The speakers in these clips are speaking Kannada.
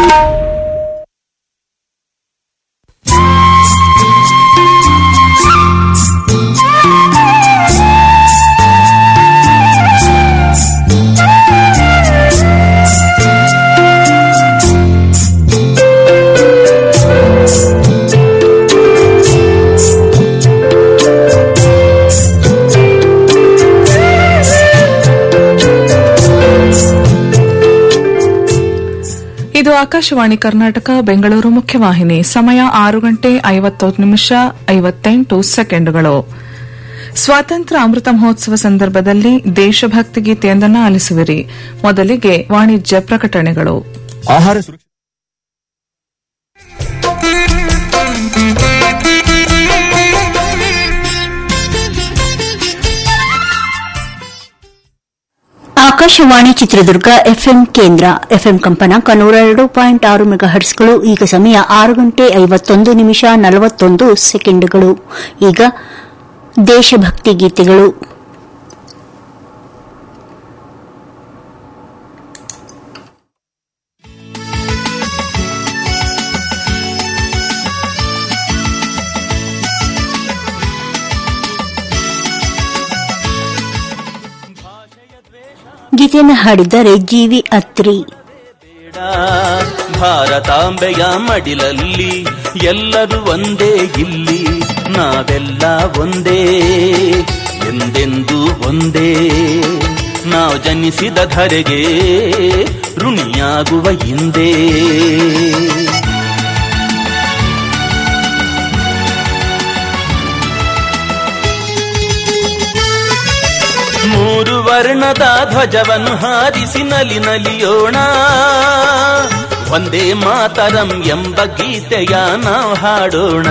ಇದು ಆಕಾಶವಾಣಿ ಕರ್ನಾಟಕ ಬೆಂಗಳೂರು ಮುಖ್ಯವಾಹಿನಿ ಸಮಯ ಆರು ಗಂಟೆ ಐವತ್ತೊಂದು ನಿಮಿಷ ಐವತ್ತೆಂಟು ಸೆಕೆಂಡುಗಳು ಸ್ವಾತಂತ್ರ್ಯ ಅಮೃತ ಮಹೋತ್ಸವ ಸಂದರ್ಭದಲ್ಲಿ ದೇಶಭಕ್ತಿ ಗೀತೆಯೊಂದನ್ನು ಆಲಿಸುವಿರಿ ಮೊದಲಿಗೆ ವಾಣಿಜ್ಯ ಪ್ರಕಟಣೆಗಳು ಆಹಾರ ಸುರಕ್ಷತೆ ಆಕಾಶವಾಣಿ ಚಿತ್ರದುರ್ಗ ಎಫ್ಎಂ ಕೇಂದ್ರ ಎಫ್ಎಂ ಕಂಪನಾಂಕ ನೂರ ಎರಡು ಪಾಯಿಂಟ್ ಆರು ಮೆಗಾಹರ್ಟ್ಸ್ಗಳು ಈಗ ಸಮಯ ಆರು ಗಂಟೆ ಐವತ್ತೊಂದು ನಿಮಿಷ ನಲವತ್ತೊಂದು ಸೆಕೆಂಡ್ಗಳು ಈಗ ದೇಶಭಕ್ತಿ ಗೀತೆಗಳು ಗೀತೆಯನ್ನು ಹಾಡಿದ್ದಾರೆ ಜಿವಿ ಅತ್ರಿ ಬೇಡ ಭಾರತಾಂಬೆಯ ಮಡಿಲಲ್ಲಿ ಎಲ್ಲರೂ ಒಂದೇ ಇಲ್ಲಿ ನಾವೆಲ್ಲ ಒಂದೇ ಎಂದೆಂದು ಒಂದೇ ನಾವು ಜನಿಸಿದ ಧರೆಗೆ ಋಣಿಯಾಗುವ ಹಿಂದೆ ಮೂರು ವರ್ಣದ ಧ್ವಜವನ್ನು ಹಾರಿಸಿ ನಲಿ ನಲಿಯೋಣ ಒಂದೇ ಮಾತರಂ ಎಂಬ ಗೀತೆಯ ನಾವು ಹಾಡೋಣ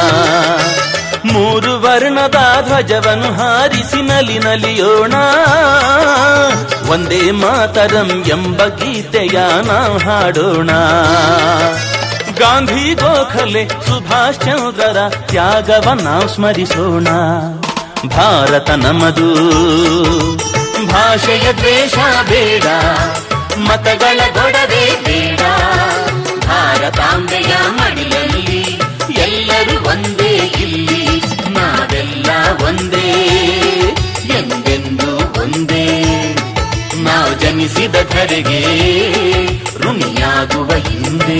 ಮೂರು ವರ್ಣದ ಧ್ವಜವನ್ನು ಹಾರಿಸಿ ನಲಿ ನಲಿಯೋಣ ಒಂದೇ ಮಾತರಂ ಎಂಬ ಗೀತೆಯ ನಾವು ಹಾಡೋಣ ಗಾಂಧಿ ಗೋಖಲೆ ಸುಭಾಷ್ ಚಂದ್ರರ ತ್ಯಾಗವ ನಾವು ಸ್ಮರಿಸೋಣ ಭಾರತ ನಮದು ಭಾಷೆಯ ದ್ವೇಷ ಬೇಡ ಮತಗಳ ಗೊಡವೆ ಬೇಡ ಭಾರತಾಂಬೆಯ ಮಡಿಲಲ್ಲಿ ಎಲ್ಲರೂ ಒಂದೇ ಇಲ್ಲಿ ನಾವೆಲ್ಲ ಒಂದೇ ಎಂದೆಂದು ಒಂದೇ ನಾವು ಜನಿಸಿದ ಧರೆಗೆ ಋಣಿಯಾಗುವ ಹಿಂದೆ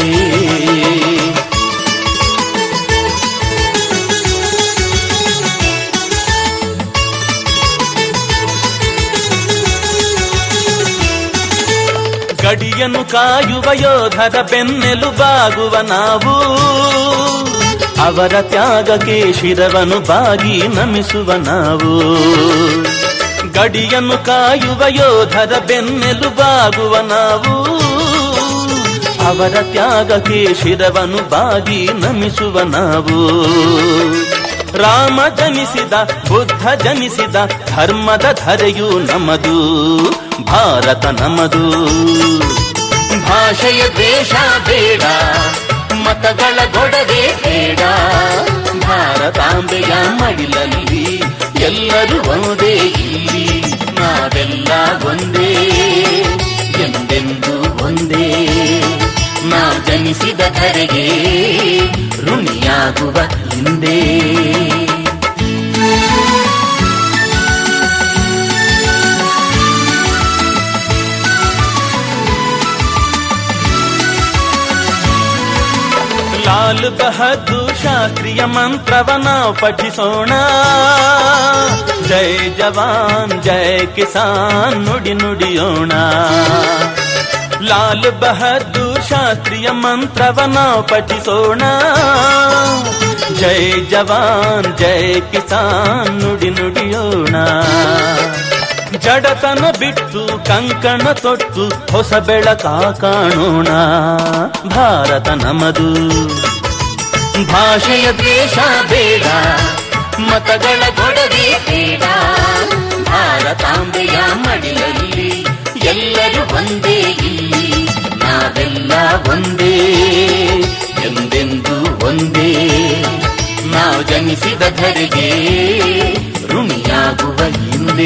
ಗಡಿಯನ್ನು ಕಾಯುವ ಯೋಧರ ಬೆನ್ನೆಲುಬಾಗುವ ನಾವು ಅವರ ತ್ಯಾಗಕ್ಕೆ ಶಿರವನ್ನು ಬಾಗಿ ನಮಿಸುವ ನಾವು ಗಡಿಯನ್ನು ಕಾಯುವ ಯೋಧರ ಬೆನ್ನೆಲುಬಾಗುವ ನಾವು ಅವರ ತ್ಯಾಗಕ್ಕೆ ಶಿರವನ್ನು ಬಾಗಿ ನಮಿಸುವ ನಾವು ರಾಮ ಜನಿಸಿದ ಬುದ್ಧ ಜನಿಸಿದ ಧರ್ಮದ ಧರೆಯು ನಮದು ಭಾರತ ನಮದು ಭಾಷೆಯ ದ್ವೇಷ ಬೇಡ ಮತಗಳ ಗೊಡವೆ ಬೇಡ ಭಾರತಾಂಬೆಯ ಮಡಿಲಲ್ಲಿ ಎಲ್ಲರೂ ಒಂದೇ ಇಲ್ಲಿ ನಾವೆಲ್ಲ ಒಂದೇ ಎಂದೆಂದು ಒಂದೇ ನಾವು ಜನಿಸಿದ ಧರೆಗೆ ಋಣಿಯಾಗುವ ಹಿಂದೆ ಲಾಲ್ ಬಹದ್ದೂರ್ ಶಾಸ್ತ್ರೀಯ ಮಂತ್ರವ ನಾವು ಪಠಿಸೋಣ ಜೈ ಜವಾನ್ ಜೈ ಕಿಸಾನ್ ನುಡಿ ನುಡಿಯೋಣ ಲಾಲ್ ಬಹದ್ದೂರ್ ಶಾಸ್ತ್ರೀಯ ಮಂತ್ರವ ನಾವು ಪಠಿಸೋಣ ಜೈ ಜವಾನ್ ಜೈ ಕಿಸಾನ್ ನುಡಿ ನುಡಿಯೋಣ ಜಡತನ ಬಿಟ್ಟು ಕಂಕಣ ತೊಟ್ಟು ಹೊಸ ಬೆಳಕ ಕಾಣೋಣ ಭಾರತ ನಮದು ಭಾಷೆಯ ದ್ವೇಷ ಬೇಡ ಮತಗಳ ಗೊಡವೆ ಬೇಡ ಭಾರತಾಂಬೆಯ ಮಡಿಲಲ್ಲಿ ಎಲ್ಲರೂ ಒಂದೇ ಇಲ್ಲಿ ನಾವೆಲ್ಲ ಒಂದೇ ಎಂದೆಂದು ಒಂದೇ ನಾವು ಜನಿಸಿದ ಧರೆಗೆ ಋಣಿಯಾಗುವ ಹಿಂದೆ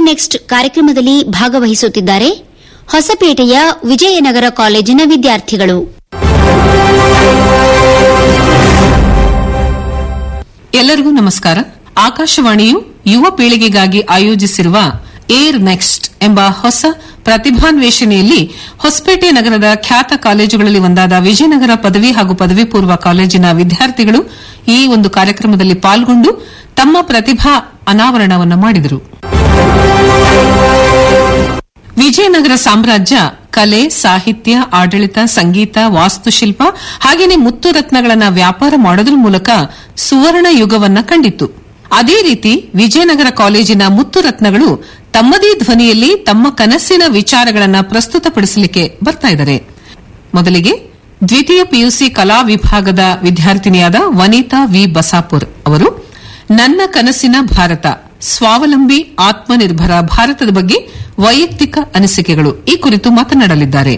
ಏರ್ ನೆಕ್ಸ್ಟ್ ಕಾರ್ಯಕ್ರಮದಲ್ಲಿ ಭಾಗವಹಿಸುತ್ತಿದ್ದಾರೆ ಹೊಸಪೇಟೆಯ ವಿಜಯನಗರ ಕಾಲೇಜಿನ ವಿದ್ಯಾರ್ಥಿಗಳು ಎಲ್ಲರಿಗೂ ನಮಸ್ಕಾರ ಆಕಾಶವಾಣಿಯು ಯುವ ಪೀಳಿಗೆಗಾಗಿ ಆಯೋಜಿಸಿರುವ ಏರ್ ನೆಕ್ಸ್ಟ್ ಎಂಬ ಹೊಸ ಪ್ರತಿಭಾನ್ವೇಷಣೆಯಲ್ಲಿ ಹೊಸಪೇಟೆ ನಗರದ ಖ್ಯಾತ ಕಾಲೇಜುಗಳಲ್ಲಿ ಒಂದಾದ ವಿಜಯನಗರ ಪದವಿ ಹಾಗೂ ಪದವಿ ಪೂರ್ವ ಕಾಲೇಜಿನ ವಿದ್ಯಾರ್ಥಿಗಳು ಈ ಒಂದು ಕಾರ್ಯಕ್ರಮದಲ್ಲಿ ಪಾಲ್ಗೊಂಡು ತಮ್ಮ ಪ್ರತಿಭಾ ಅನಾವರಣವನ್ನು ಮಾಡಿದರು ವಿಜಯನಗರ ಸಾಮ್ರಾಜ್ಯ ಕಲೆ ಸಾಹಿತ್ಯ ಆಡಳಿತ ಸಂಗೀತ ವಾಸ್ತುಶಿಲ್ಪ ಹಾಗೆಯೇ ಮುತ್ತು ರತ್ನಗಳನ್ನ ವ್ಯಾಪಾರ ಮಾಡೋದ್ರ ಮೂಲಕ ಸುವರ್ಣ ಯುಗವನ್ನ ಕಂಡಿತ್ತು ಅದೇ ರೀತಿ ವಿಜಯನಗರ ಕಾಲೇಜಿನ ಮುತ್ತು ರತ್ನಗಳು ತಮ್ಮದೇ ಧ್ವನಿಯಲ್ಲಿ ತಮ್ಮ ಕನಸಿನ ವಿಚಾರಗಳನ್ನ ಪ್ರಸ್ತುತಪಡಿಸಲಿಕ್ಕೆ ಬರ್ತಾ ಇದ್ದಾರೆ ಮೊದಲಿಗೆ ದ್ವಿತೀಯ ಪಿಯುಸಿ ಕಲಾ ವಿಭಾಗದ ವಿದ್ಯಾರ್ಥಿನಿಯಾದ ವನಿತಾ ವಿ ಬಸಾಪುರ್ ಅವರು ನನ್ನ ಕನಸಿನ ಭಾರತ ಸ್ವಾವಲಂಬಿ ಆತ್ಮನಿರ್ಭರ ಭಾರತದ ಬಗ್ಗೆ ವೈಯಕ್ತಿಕ ಅನಿಸಿಕೆಗಳು ಈ ಕುರಿತು ಮಾತನಾಡಲಿದ್ದಾರೆ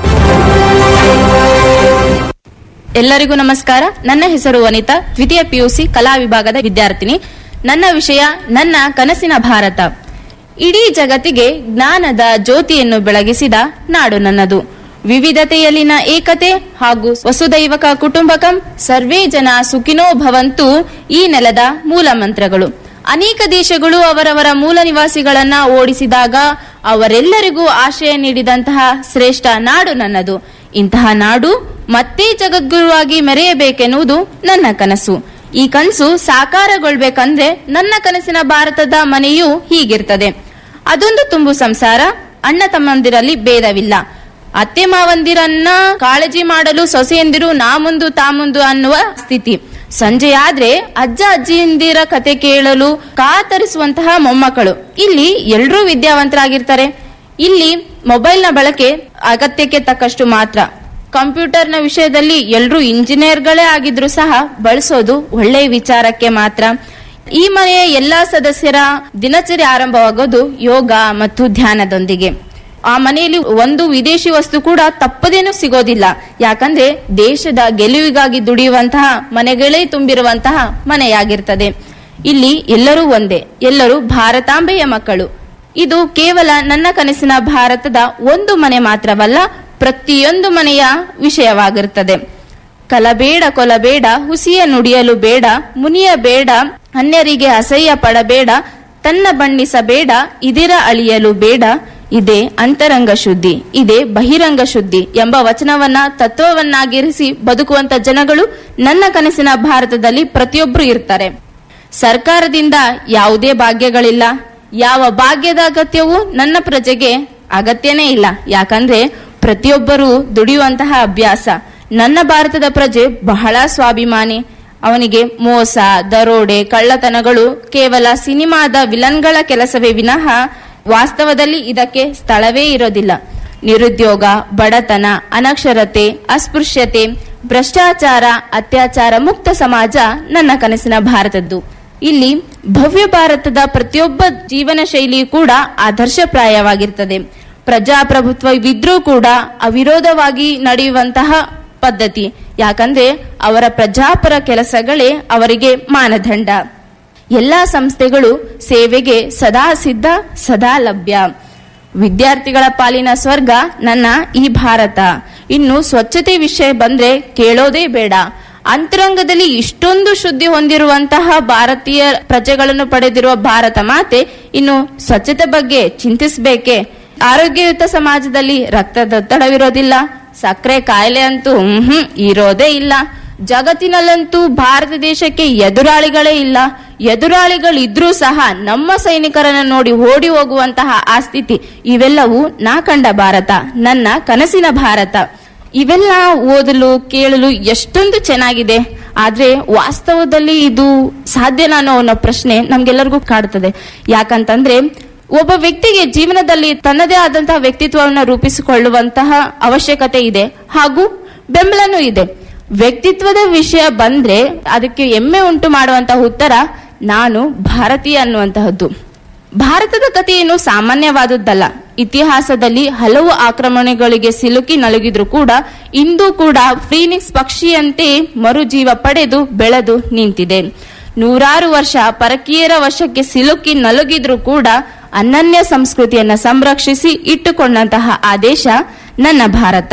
ಎಲ್ಲರಿಗೂ ನಮಸ್ಕಾರ ನನ್ನ ಹೆಸರು ವನಿತಾ ದ್ವಿತೀಯ ಪಿಯುಸಿ ಕಲಾ ವಿಭಾಗದ ವಿದ್ಯಾರ್ಥಿನಿ ನನ್ನ ವಿಷಯ ನನ್ನ ಕನಸಿನ ಭಾರತ ಇಡೀ ಜಗತ್ತಿಗೆ ಜ್ಞಾನದ ಜ್ಯೋತಿಯನ್ನು ಬೆಳಗಿಸಿದ ನಾಡು ನನ್ನದು ವಿವಿಧತೆಯಲ್ಲಿನ ಏಕತೆ ಹಾಗೂ ವಸುದೈವಕ ಕುಟುಂಬಕಂ ಸರ್ವೇ ಜನ ಸುಖಿನೋ ಭವಂತು ಈ ನೆಲದ ಮೂಲ ಮಂತ್ರಗಳು ಅನೇಕ ದೇಶಗಳು ಅವರವರ ಮೂಲ ನಿವಾಸಿಗಳನ್ನ ಓಡಿಸಿದಾಗ ಅವರೆಲ್ಲರಿಗೂ ಆಶ್ರಯ ನೀಡಿದಂತಹ ಶ್ರೇಷ್ಠ ನಾಡು ನನ್ನದು ಇಂತಹ ನಾಡು ಮತ್ತೆ ಜಗದ್ಗುರುವಾಗಿ ಮೆರೆಯಬೇಕೆನ್ನುವುದು ನನ್ನ ಕನಸು ಈ ಕನಸು ಸಾಕಾರಗೊಳ್ಬೇಕಂದ್ರೆ ನನ್ನ ಕನಸಿನ ಭಾರತದ ಮನೆಯೂ ಹೀಗಿರ್ತದೆ ಅದೊಂದು ತುಂಬು ಸಂಸಾರ ಅಣ್ಣ ತಮ್ಮಂದಿರಲ್ಲಿ ಭೇದವಿಲ್ಲ ಅತ್ತೆ ಮಾವಂದಿರನ್ನ ಕಾಳಜಿ ಮಾಡಲು ಸೊಸೆಯಂದಿರು ನಾ ಮುಂದು ತಾ ಮುಂದು ಅನ್ನುವ ಸ್ಥಿತಿ ಸಂಜೆ ಆದ್ರೆ ಅಜ್ಜ ಅಜ್ಜಿಯಂದಿರ ಕತೆ ಕೇಳಲು ಕಾತರಿಸುವಂತಹ ಮೊಮ್ಮಕ್ಕಳು ಇಲ್ಲಿ ಎಲ್ರೂ ವಿದ್ಯಾವಂತರಾಗಿರ್ತಾರೆ ಇಲ್ಲಿ ಮೊಬೈಲ್ನ ಬಳಕೆ ಅಗತ್ಯಕ್ಕೆ ತಕ್ಕಷ್ಟು ಮಾತ್ರ ಕಂಪ್ಯೂಟರ್ನ ವಿಷಯದಲ್ಲಿ ಎಲ್ರೂ ಇಂಜಿನಿಯರ್ಗಳೇ ಆಗಿದ್ರು ಸಹ ಬಳಸೋದು ಒಳ್ಳೆಯ ವಿಚಾರಕ್ಕೆ ಮಾತ್ರ ಈ ಮನೆಯ ಎಲ್ಲಾ ಸದಸ್ಯರ ದಿನಚರಿ ಆರಂಭವಾಗೋದು ಯೋಗ ಮತ್ತು ಧ್ಯಾನದೊಂದಿಗೆ ಆ ಮನೆಯಲ್ಲಿ ಒಂದು ವಿದೇಶಿ ವಸ್ತು ಕೂಡ ತಪ್ಪದೇನು ಸಿಗೋದಿಲ್ಲ ಯಾಕಂದ್ರೆ ದೇಶದ ಗೆಲುವಿಗಾಗಿ ದುಡಿಯುವಂತಹ ಮನೆಗಳೇ ತುಂಬಿರುವಂತಹ ಮನೆಯಾಗಿರ್ತದೆ ಇಲ್ಲಿ ಎಲ್ಲರೂ ಒಂದೇ ಎಲ್ಲರೂ ಭಾರತಾಂಬೆಯ ಮಕ್ಕಳು ಇದು ಕೇವಲ ನನ್ನ ಕನಸಿನ ಭಾರತದ ಒಂದು ಮನೆ ಮಾತ್ರವಲ್ಲ ಪ್ರತಿಯೊಂದು ಮನೆಯ ವಿಷಯವಾಗಿರುತ್ತದೆ ಕಲಬೇಡ ಕೊಲಬೇಡ ಹುಸಿಯ ನುಡಿಯಲು ಬೇಡ ಮುನಿಯ ಬೇಡ ಅನ್ಯರಿಗೆ ಅಸಹ್ಯ ಪಡಬೇಡ ತನ್ನ ಬಣ್ಣಿಸಬೇಡ ಇದಿರ ಅಳಿಯಲು ಬೇಡ ಇದೇ ಅಂತರಂಗ ಶುದ್ಧಿ ಇದೇ ಬಹಿರಂಗ ಶುದ್ಧಿ ಎಂಬ ವಚನವನ್ನ ತತ್ವವನ್ನಾಗಿರಿಸಿ ಬದುಕುವಂತ ಜನಗಳು ನನ್ನ ಕನಸಿನ ಭಾರತದಲ್ಲಿ ಪ್ರತಿಯೊಬ್ರು ಇರ್ತಾರೆ ಸರ್ಕಾರದಿಂದ ಯಾವುದೇ ಭಾಗ್ಯಗಳಿಲ್ಲ ಯಾವ ಭಾಗ್ಯದ ಅಗತ್ಯವೂ ನನ್ನ ಪ್ರಜೆಗೆ ಅಗತ್ಯನೇ ಇಲ್ಲ ಯಾಕಂದ್ರೆ ಪ್ರತಿಯೊಬ್ಬರು ದುಡಿಯುವಂತಹ ಅಭ್ಯಾಸ ನನ್ನ ಭಾರತದ ಪ್ರಜೆ ಬಹಳ ಸ್ವಾಭಿಮಾನಿ ಅವನಿಗೆ ಮೋಸ ದರೋಡೆ ಕಳ್ಳತನಗಳು ಕೇವಲ ಸಿನಿಮಾದ ವಿಲನ್ಗಳ ಕೆಲಸವೇ ವಿನಃ ವಾಸ್ತವದಲ್ಲಿ ಇದಕ್ಕೆ ಸ್ಥಳವೇ ಇರೋದಿಲ್ಲ ನಿರುದ್ಯೋಗ ಬಡತನ ಅನಕ್ಷರತೆ ಅಸ್ಪೃಶ್ಯತೆ ಭ್ರಷ್ಟಾಚಾರ ಅತ್ಯಾಚಾರ ಮುಕ್ತ ಸಮಾಜ ನನ್ನ ಕನಸಿನ ಭಾರತದ್ದು ಇಲ್ಲಿ ಭವ್ಯ ಭಾರತದ ಪ್ರತಿಯೊಬ್ಬ ಜೀವನ ಶೈಲಿಯೂ ಕೂಡ ಆದರ್ಶಪ್ರಾಯವಾಗಿರ್ತದೆ ಪ್ರಜಾಪ್ರಭುತ್ವವಿದ್ರೂ ಕೂಡ ಅವಿರೋಧವಾಗಿ ನಡೆಯುವಂತಹ ಪದ್ಧತಿ ಯಾಕಂದ್ರೆ ಅವರ ಪ್ರಜಾಪರ ಕೆಲಸಗಳೇ ಅವರಿಗೆ ಮಾನದಂಡ ಎಲ್ಲಾ ಸಂಸ್ಥೆಗಳು ಸೇವೆಗೆ ಸದಾ ಸಿದ್ಧ ಸದಾ ಲಭ್ಯ ವಿದ್ಯಾರ್ಥಿಗಳ ಪಾಲಿನ ಸ್ವರ್ಗ ನನ್ನ ಈ ಭಾರತ ಇನ್ನು ಸ್ವಚ್ಛತೆ ವಿಷಯ ಬಂದ್ರೆ ಕೇಳೋದೇ ಬೇಡ ಅಂತರಂಗದಲ್ಲಿ ಇಷ್ಟೊಂದು ಶುದ್ಧಿ ಹೊಂದಿರುವಂತಹ ಭಾರತೀಯ ಪ್ರಜೆಗಳನ್ನು ಪಡೆದಿರುವ ಭಾರತ ಮಾತೆ ಇನ್ನು ಸ್ವಚ್ಛತೆ ಬಗ್ಗೆ ಚಿಂತಿಸಬೇಕೆ ಆರೋಗ್ಯಯುತ ಸಮಾಜದಲ್ಲಿ ರಕ್ತದೊತ್ತಡವಿರೋದಿಲ್ಲ ಸಕ್ಕರೆ ಕಾಯಿಲೆ ಅಂತೂ ಹ್ಮ್ ಇರೋದೇ ಇಲ್ಲ ಜಗತ್ತಿನಲ್ಲಂತೂ ಭಾರತ ದೇಶಕ್ಕೆ ಎದುರಾಳಿಗಳೇ ಇಲ್ಲ ಎದುರಾಳಿಗಳಿದ್ರೂ ಸಹ ನಮ್ಮ ಸೈನಿಕರನ್ನ ನೋಡಿ ಓಡಿ ಹೋಗುವಂತಹ ಆ ಸ್ಥಿತಿ ಇವೆಲ್ಲವೂ ನಾ ಕಂಡ ಭಾರತ ನನ್ನ ಕನಸಿನ ಭಾರತ ಇವೆಲ್ಲ ಓದಲು ಕೇಳಲು ಎಷ್ಟೊಂದು ಚೆನ್ನಾಗಿದೆ ಆದ್ರೆ ವಾಸ್ತವದಲ್ಲಿ ಇದು ಸಾಧ್ಯನಾ ಅನ್ನೋ ಅನ್ನೋ ಪ್ರಶ್ನೆ ನಮ್ಗೆಲ್ಲರಿಗೂ ಕಾಡುತ್ತದೆ ಯಾಕಂತಂದ್ರೆ ಒಬ್ಬ ವ್ಯಕ್ತಿಗೆ ಜೀವನದಲ್ಲಿ ತನ್ನದೇ ಆದಂತಹ ವ್ಯಕ್ತಿತ್ವವನ್ನು ರೂಪಿಸಿಕೊಳ್ಳುವಂತಹ ಅವಶ್ಯಕತೆ ಇದೆ ಹಾಗೂ ಬೆಂಬಲನೂ ಇದೆ ವ್ಯಕ್ತಿತ್ವದ ವಿಷಯ ಬಂದ್ರೆ ಅದಕ್ಕೆ ಹೆಮ್ಮೆ ಉಂಟು ಮಾಡುವಂತಹ ಉತ್ತರ ನಾನು ಭಾರತೀಯ ಅನ್ನುವಂತಹದ್ದು ಭಾರತದ ಕಥೆಯನ್ನು ಸಾಮಾನ್ಯವಾದದ್ದಲ್ಲ ಇತಿಹಾಸದಲ್ಲಿ ಹಲವು ಆಕ್ರಮಣಗಳಿಗೆ ಸಿಲುಕಿ ನಲುಗಿದ್ರು ಕೂಡ ಇಂದು ಕೂಡ ಫೀನಿಕ್ಸ್ ಪಕ್ಷಿಯಂತೆ ಮರುಜೀವ ಪಡೆದು ಬೆಳೆದು ನಿಂತಿದೆ ನೂರಾರು ವರ್ಷ ಪರಕೀಯರ ವಶಕ್ಕೆ ಸಿಲುಕಿ ನಲುಗಿದ್ರು ಕೂಡ ಅನನ್ಯ ಸಂಸ್ಕೃತಿಯನ್ನ ಸಂರಕ್ಷಿಸಿ ಇಟ್ಟುಕೊಂಡಂತಹ ಆ ದೇಶ ನನ್ನ ಭಾರತ